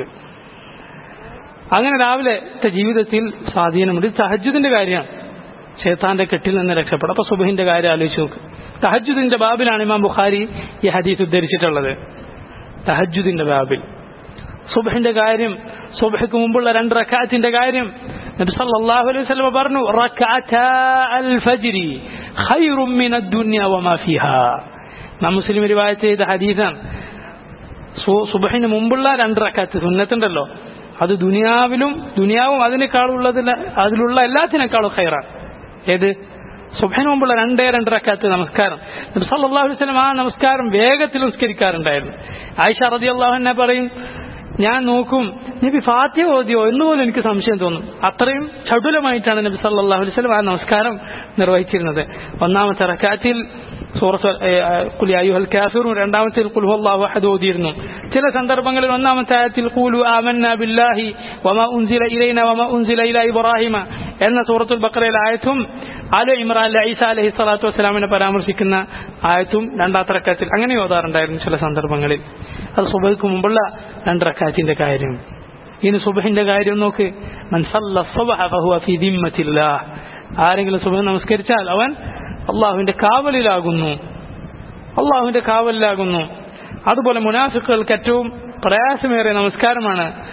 അങ്ങനെ രാവിലത്തെ ജീവിതത്തിൽ സ്വാധീനമുണ്ട് ഇത് തഹജുദിന്റെ കാര്യമാണ് ഷേത്താന്റെ കെട്ടിൽ നിന്ന് രക്ഷപ്പെടും അപ്പൊ സുബഹിന്റെ കാര്യം ആലോചിച്ച് നോക്ക് തഹജുദിന്റെ ബാബിലാണ് ഇമാം ബുഖാരി ഈ ഹദീസ് ഉദ്ധരിച്ചിട്ടുള്ളത് തഹജുദിന്റെ ബാബിൽ സുബഹിന്റെ കാര്യം സുബഹയ്ക്ക് മുമ്പുള്ള രണ്ട് റക്കാത്തിന്റെ കാര്യം നബി സല്ലല്ലാഹു അലൈഹി വസല്ലം പറഞ്ഞു റക്അതാ അൽ ഫജ്രി ഖൈറും മിന ദുനിയ വമാ ഫിഹാ നാം മുസ്ലിം റിവായത്ത് ചെയ്ത ഹദീസാണ് സു- സുബഹിന് മുമ്പുള്ള രണ്ട് റക്കാത്ത് സുന്നത്തുണ്ടല്ലോ അത് ദുനിയാവിലും ദുനിയാവും അതിനേക്കാളുള്ളതിൽ അതിലുള്ള എല്ലാത്തിനേക്കാളും ഖൈറാണ് ഏത് സുബഹിന് മുമ്പുള്ള രണ്ടേ രണ്ട് റക്കാത്ത് നമസ്കാരം നബി സല്ലല്ലാഹു അലൈഹി വസല്ലം ആ നമസ്കാരം വേഗത്തിൽ നിസ്കരിക്കാറുണ്ടായിരുന്നു ആയിഷ റളിയല്ലാഹു അൻഹ പറയും ഞാൻ നോക്കും നബി ഫാത്തിയ ഓതിയോ എന്നുപോലും എനിക്ക് സംശയം തോന്നും അത്രയും ചടുലമായിട്ടാണ് നബി സല്ലല്ലാഹു അലൈഹി വസല്ലം ആ നമസ്കാരം നിർവഹിച്ചിരുന്നത് ഒന്നാമത്തെ റക്കാത്തിൽ സൂറത്ത് കുലി അയ്യുഹൽ കാഫിറും രണ്ടാമത്തെ കുൽ ഹുവല്ലാഹു അഹദ് ഓതിയിരുന്നു ചില സന്ദർഭങ്ങളിൽ ഒന്നാമത്തെ ആയത്തിൽ ഖൂലു ആമന്ന ബില്ലാഹി വമാ ഉൻസില ഇലൈന വമാ ഉൻസില ഇല ഇബ്രാഹിമ എന്ന സൂറത്തുൽ ബഖറയിലെ ആയത്തും ആലു ഇമ്രാനിലെ ഈസ അലൈഹി സ്വലാത്തു വസ്സലാമിനെ പരാമർശിക്കുന്ന ആയത്തും രണ്ടാമത്തെ റക്കാത്തിൽ അങ്ങനെ ഓതാറുണ്ടായിരുന്നു ചില സന്ദർഭങ്ങളിൽ അത് സുബഹിക്ക് മുമ്പുള്ള രണ്ട് റക്കാത്തിന്റെ കാര്യം ഇനി സുബഹിന്റെ കാര്യം നോക്ക് മൻ സല്ല സുബ്ഹ ഫഹുവ ഫീ ദിമ്മത്തില്ലാഹ് ആരെങ്കിലും സുബഹ് നമസ്കരിച്ചാൽ അവൻ അള്ളാഹുവിന്റെ കാവലിലാകുന്നു അള്ളാഹുവിന്റെ കാവലിലാകുന്നു അതുപോലെ മുനാഫിക്കുകൾക്ക് ഏറ്റവും പ്രയാസമേറിയ നമസ്കാരമാണ്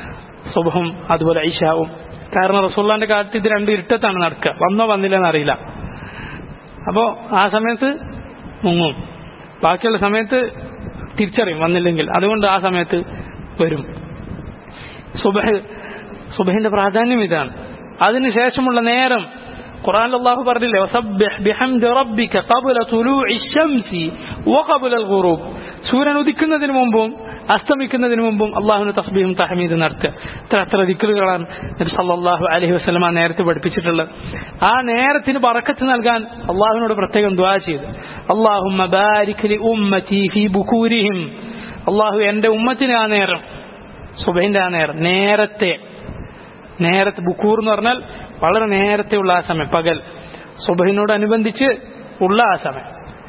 സുബഹും അതുപോലെ ഐഷാവും കാരണം റസൂള്ളാന്റെ കാലത്ത് ഇത് രണ്ട് ഇരുട്ടത്താണ് നടക്കുക വന്നോ വന്നില്ലെന്ന് അറിയില്ല അപ്പോൾ ആ സമയത്ത് മുങ്ങും ബാക്കിയുള്ള സമയത്ത് തിരിച്ചറിയും വന്നില്ലെങ്കിൽ അതുകൊണ്ട് ആ സമയത്ത് വരും സുബഹ് സുബഹിന്റെ പ്രാധാന്യം ഇതാണ് അതിനുശേഷമുള്ള നേരം ഖുർആൻ അള്ളാഹു പറഞ്ഞില്ലേ വസബ്ബിഹ് ബിഹംദി റബ്ബിക ഖബ്ല തുലൂഇ ശംസി വഖബ്ല അൽ ഖുറൂബ് സൂര്യൻ ഉദിക്കുന്നതിന് മുമ്പും അസ്തമിക്കുന്നതിന് മുമ്പും അള്ളാഹുവിന് തസ്ബീഹും തഹമീദും നടത്തുക ഇത്ര അത്ര ദിക്കറുകളാണ് നബി സല്ലല്ലാഹു അലൈഹി വസല്ലമ നേരത്തെ പഠിപ്പിച്ചിട്ടുള്ളത് ആ നേരത്തിന് ബറക്കത്ത് നൽകാൻ അള്ളാഹുവിനോട് പ്രത്യേകം ദുആ ചെയ്തു അള്ളാഹുമ്മ ബാരിക് ലി ഉമ്മതി ഫീ ബുകൂരിഹിം അള്ളാഹു എൻ്റെ ഉമ്മത്തിന് ആ നേരം സുബഹിന്റെ ആ നേരം നേരത്തെ നേരത്തെ ബുക്കൂർ എന്ന് പറഞ്ഞാൽ വളരെ നേരത്തെ ഉള്ള ആ സമയം പകൽ സുബഹിനോടനുബന്ധിച്ച് ഉള്ള ആ സമയം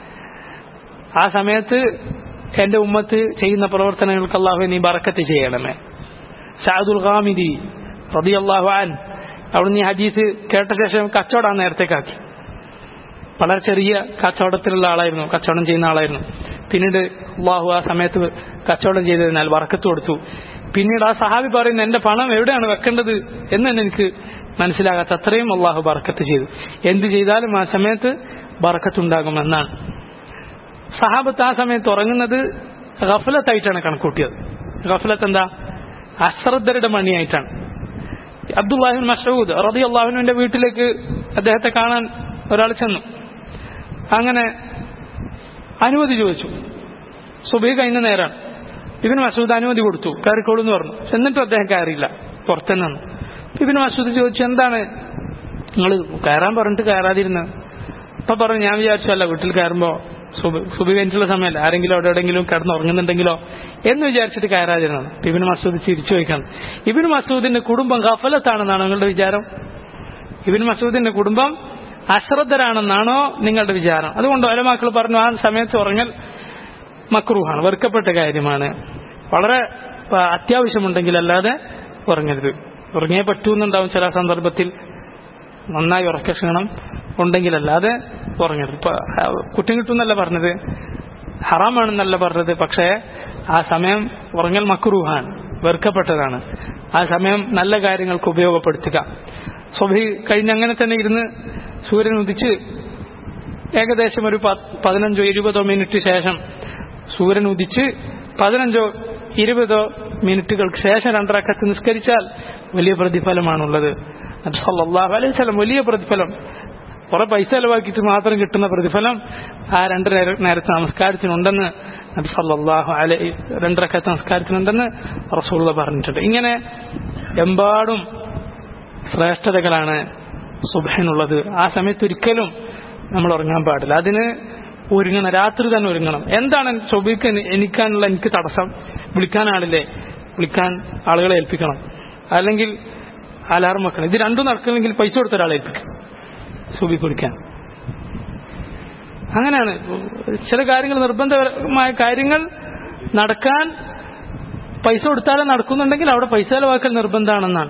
ആ സമയത്ത് എന്റെ ഉമ്മത്ത് ചെയ്യുന്ന പ്രവർത്തനങ്ങൾക്ക് അള്ളാഹു നീ ബറക്കത്ത് ചെയ്യണമേ ഷാദുൽ ഖാമിദി റബി അള്ളാഹു അൻ അവിടുന്ന് ഈ ഹദീസ് കേട്ട ശേഷം കച്ചവടം നേരത്തേക്കാക്കി വളരെ ചെറിയ കച്ചവടത്തിലുള്ള ആളായിരുന്നു കച്ചവടം ചെയ്യുന്ന ആളായിരുന്നു പിന്നീട് അള്ളാഹു ആ സമയത്ത് കച്ചവടം ചെയ്തതിനാൽ വറക്കത്ത് കൊടുത്തു പിന്നീട് ആ സഹാബി പറയുന്നു എന്റെ പണം എവിടെയാണ് വെക്കേണ്ടത് എന്ന് തന്നെ എനിക്ക് മനസ്സിലാകാത്ത അത്രയും അള്ളാഹു ബറക്കത്ത് ചെയ്തു എന്ത് ചെയ്താലും ആ സമയത്ത് ബറക്കത്തുണ്ടാകുമെന്നാണ് സഹാബത്ത് ആ സമയത്ത് ഉറങ്ങുന്നത് ഗഫലത്തായിട്ടാണ് കണക്കൂട്ടിയത് ഗഫലത്ത് എന്താ അശ്രദ്ധരുടെ മണിയായിട്ടാണ് അബ്ദുല്ലാഹിൻ മസൂദ് റതി അള്ളാഹുവിന്റെ വീട്ടിലേക്ക് അദ്ദേഹത്തെ കാണാൻ ഒരാൾ ചെന്നു അങ്ങനെ അനുമതി ചോദിച്ചു സുബൈ കഴിഞ്ഞ നേരാണ് ഇബിന് മസൂദ് അനുമതി കൊടുത്തു കയറിക്കോളൂ എന്ന് പറഞ്ഞു എന്നിട്ടും അദ്ദേഹം കയറിയില്ല പുറത്തുനിന്ന് ഇബിന് മസൂദ് ചോദിച്ചു എന്താണ് നിങ്ങൾ കയറാൻ പറഞ്ഞിട്ട് കയറാതിരുന്നത് അപ്പൊ പറഞ്ഞു ഞാൻ വിചാരിച്ചല്ല വീട്ടിൽ കയറുമ്പോ സുബി കഴിഞ്ഞിട്ടുള്ള സമയമല്ല ആരെങ്കിലും അവിടെ എവിടെയെങ്കിലും കിടന്നുറങ്ങുന്നുണ്ടെങ്കിലോ എന്ന് വിചാരിച്ചിട്ട് കയറാതിരുന്നത് ഇബിന് മസൂദ് ചിരിച്ചു ചോദിക്കണം ഇബിന് മസൂദിന്റെ കുടുംബം ഗഫലത്താണെന്നാണോ നിങ്ങളുടെ വിചാരം ഇബിന് മസൂദിന്റെ കുടുംബം അശ്രദ്ധരാണെന്നാണോ നിങ്ങളുടെ വിചാരം അതുകൊണ്ട് ഒലമാക്കൾ പറഞ്ഞു ആ സമയത്ത് ഉറങ്ങൽ മക്രൂഹാണ് വെറുക്കപ്പെട്ട കാര്യമാണ് വളരെ അത്യാവശ്യമുണ്ടെങ്കിൽ അല്ലാതെ ഉറങ്ങരുത് ഉറങ്ങിയേ പറ്റൂന്നുണ്ടാവും ചില സന്ദർഭത്തിൽ നന്നായി ഉറക്ക ക്ഷീണം ഉണ്ടെങ്കിലല്ലാതെ ഉറങ്ങരുത് ഇപ്പൊ കുറ്റം കിട്ടുന്നല്ല പറഞ്ഞത് ഹറാമാണെന്നല്ല പറഞ്ഞത് പക്ഷേ ആ സമയം ഉറങ്ങൽ മക്രൂഹാണ് വെറുക്കപ്പെട്ടതാണ് ആ സമയം നല്ല കാര്യങ്ങൾക്ക് ഉപയോഗപ്പെടുത്തുക സ്വഭി കഴിഞ്ഞ് അങ്ങനെ തന്നെ ഇരുന്ന് സൂര്യൻ ഉദിച്ച് ഏകദേശം ഒരു പതിനഞ്ചോ ഇരുപതോ മിനിറ്റ് ശേഷം സൂര്യൻ ഉദിച്ച് പതിനഞ്ചോ ഇരുപതോ മിനിറ്റുകൾക്ക് ശേഷം രണ്ടരക്കത്ത് നിസ്കരിച്ചാൽ വലിയ പ്രതിഫലമാണുള്ളത് സല്ലല്ലാഹു അലൈഹി വസല്ലം വലിയ പ്രതിഫലം കുറെ പൈസ ചെലവാക്കിയിട്ട് മാത്രം കിട്ടുന്ന പ്രതിഫലം ആ രണ്ട് നേരത്തെ നമസ്കാരത്തിനുണ്ടെന്ന് നബി സല്ലല്ലാഹു അലൈഹി രണ്ടരക്കത്ത് നമസ്കാരത്തിനുണ്ടെന്ന് റസൂള്ള പറഞ്ഞിട്ടുണ്ട് ഇങ്ങനെ എമ്പാടും ശ്രേഷ്ഠതകളാണ് സുബഹിനുള്ളത് ആ സമയത്ത് ഒരിക്കലും നമ്മൾ ഉറങ്ങാൻ പാടില്ല അതിന് ഒരുങ്ങണം രാത്രി തന്നെ ഒരുങ്ങണം എന്താണ് സുബിക്ക് എനിക്കാനുള്ള എനിക്ക് തടസ്സം വിളിക്കാൻ ആളില്ലേ വിളിക്കാൻ ആളുകളെ ഏൽപ്പിക്കണം അല്ലെങ്കിൽ അലാറം വെക്കണം ഇത് രണ്ടും നടക്കണമെങ്കിൽ പൈസ കൊടുത്ത ഒരാളെ ഏൽപ്പിക്കും സുബി കുളിക്കാൻ അങ്ങനെയാണ് ചില കാര്യങ്ങൾ നിർബന്ധമായ കാര്യങ്ങൾ നടക്കാൻ പൈസ കൊടുത്താലേ നടക്കുന്നുണ്ടെങ്കിൽ അവിടെ പൈസ ചെലവാക്കൽ നിർബന്ധമാണെന്നാണ്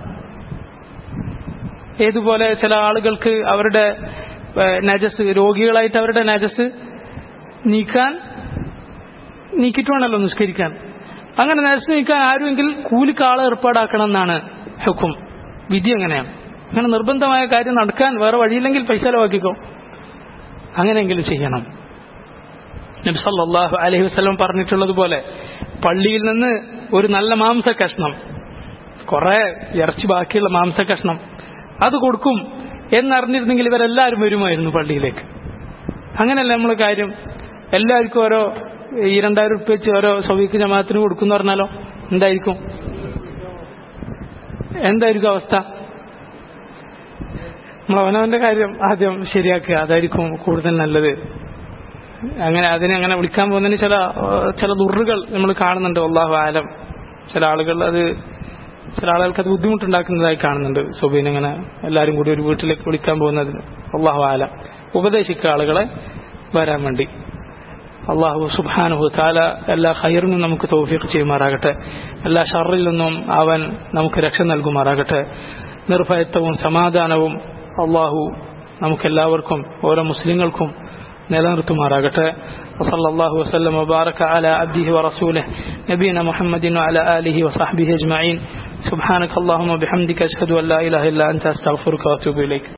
ഏതുപോലെ ചില ആളുകൾക്ക് അവരുടെ നജസ് രോഗികളായിട്ട് അവരുടെ നജസ് നീക്കാൻ നീക്കിയിട്ട് വേണമല്ലോ നിസ്കരിക്കാൻ അങ്ങനെ നജസ് നീക്കാൻ ആരുമെങ്കിൽ കൂലിക്കാളെ ഏർപ്പാടാക്കണം എന്നാണ് ഹുക്കും വിധി അങ്ങനെയാണ് അങ്ങനെ നിർബന്ധമായ കാര്യം നടക്കാൻ വേറെ വഴിയില്ലെങ്കിൽ പൈസ ചെലവാക്കിക്കോ അങ്ങനെയെങ്കിലും ചെയ്യണം നബി സല്ലല്ലാഹു അലൈഹി വസല്ലം പറഞ്ഞിട്ടുള്ളതുപോലെ പള്ളിയിൽ നിന്ന് ഒരു നല്ല മാംസ കഷ്ണം കുറെ ഇറച്ചി ബാക്കിയുള്ള മാംസ കഷ്ണം അത് കൊടുക്കും എന്നറിഞ്ഞിരുന്നെങ്കിൽ ഇവരെല്ലാവരും വരുമായിരുന്നു പള്ളിയിലേക്ക് അങ്ങനെയല്ല നമ്മൾ കാര്യം എല്ലാവർക്കും ഓരോ ഈ രണ്ടായിരം ഉറുപ്പ് വെച്ച് ഓരോ സൗവിക്ക് ജമാഅത്തിന് കൊടുക്കുന്ന പറഞ്ഞാലോ എന്തായിരിക്കും എന്തായിരിക്കും അവസ്ഥ നമ്മൾ അവനവന്റെ കാര്യം ആദ്യം ശരിയാക്കുക അതായിരിക്കും കൂടുതൽ നല്ലത് അങ്ങനെ അതിനെ അങ്ങനെ വിളിക്കാൻ പോകുന്നതിന് ചില ചില ദുറുകൾ നമ്മൾ കാണുന്നുണ്ട് അള്ളാഹു ആലം ചില ആളുകൾ അത് ചില ആളുകൾക്ക് അത് ബുദ്ധിമുട്ടുണ്ടാക്കുന്നതായി കാണുന്നുണ്ട് സുബീൻ ഇങ്ങനെ എല്ലാവരും കൂടി ഒരു വീട്ടിലേക്ക് വിളിക്കാൻ പോകുന്നതിന് അള്ളാഹു ആലം ഉപദേശിക്കുക ആളുകളെ വരാൻ വേണ്ടി അള്ളാഹു സുബാനുഹു താല എല്ലാ ഹൈറിനും നമുക്ക് തൗഫീഖ് ചെയ്യുമാറാകട്ടെ എല്ലാ ഷറിൽ നിന്നും അവൻ നമുക്ക് രക്ഷ നൽകുമാറാകട്ടെ നിർഭയത്വവും സമാധാനവും അള്ളാഹു നമുക്കെല്ലാവർക്കും ഓരോ മുസ്ലിങ്ങൾക്കും നിലനിർത്തുമാറാകട്ടെ وصلى الله وسلم وبارك على عبده ورسوله نبينا محمد وعلى آله وصحبه أجمعين سبحانك اللهم وبحمدك أشهد أن لا إله إلا أنت أستغفرك وأتوب إليك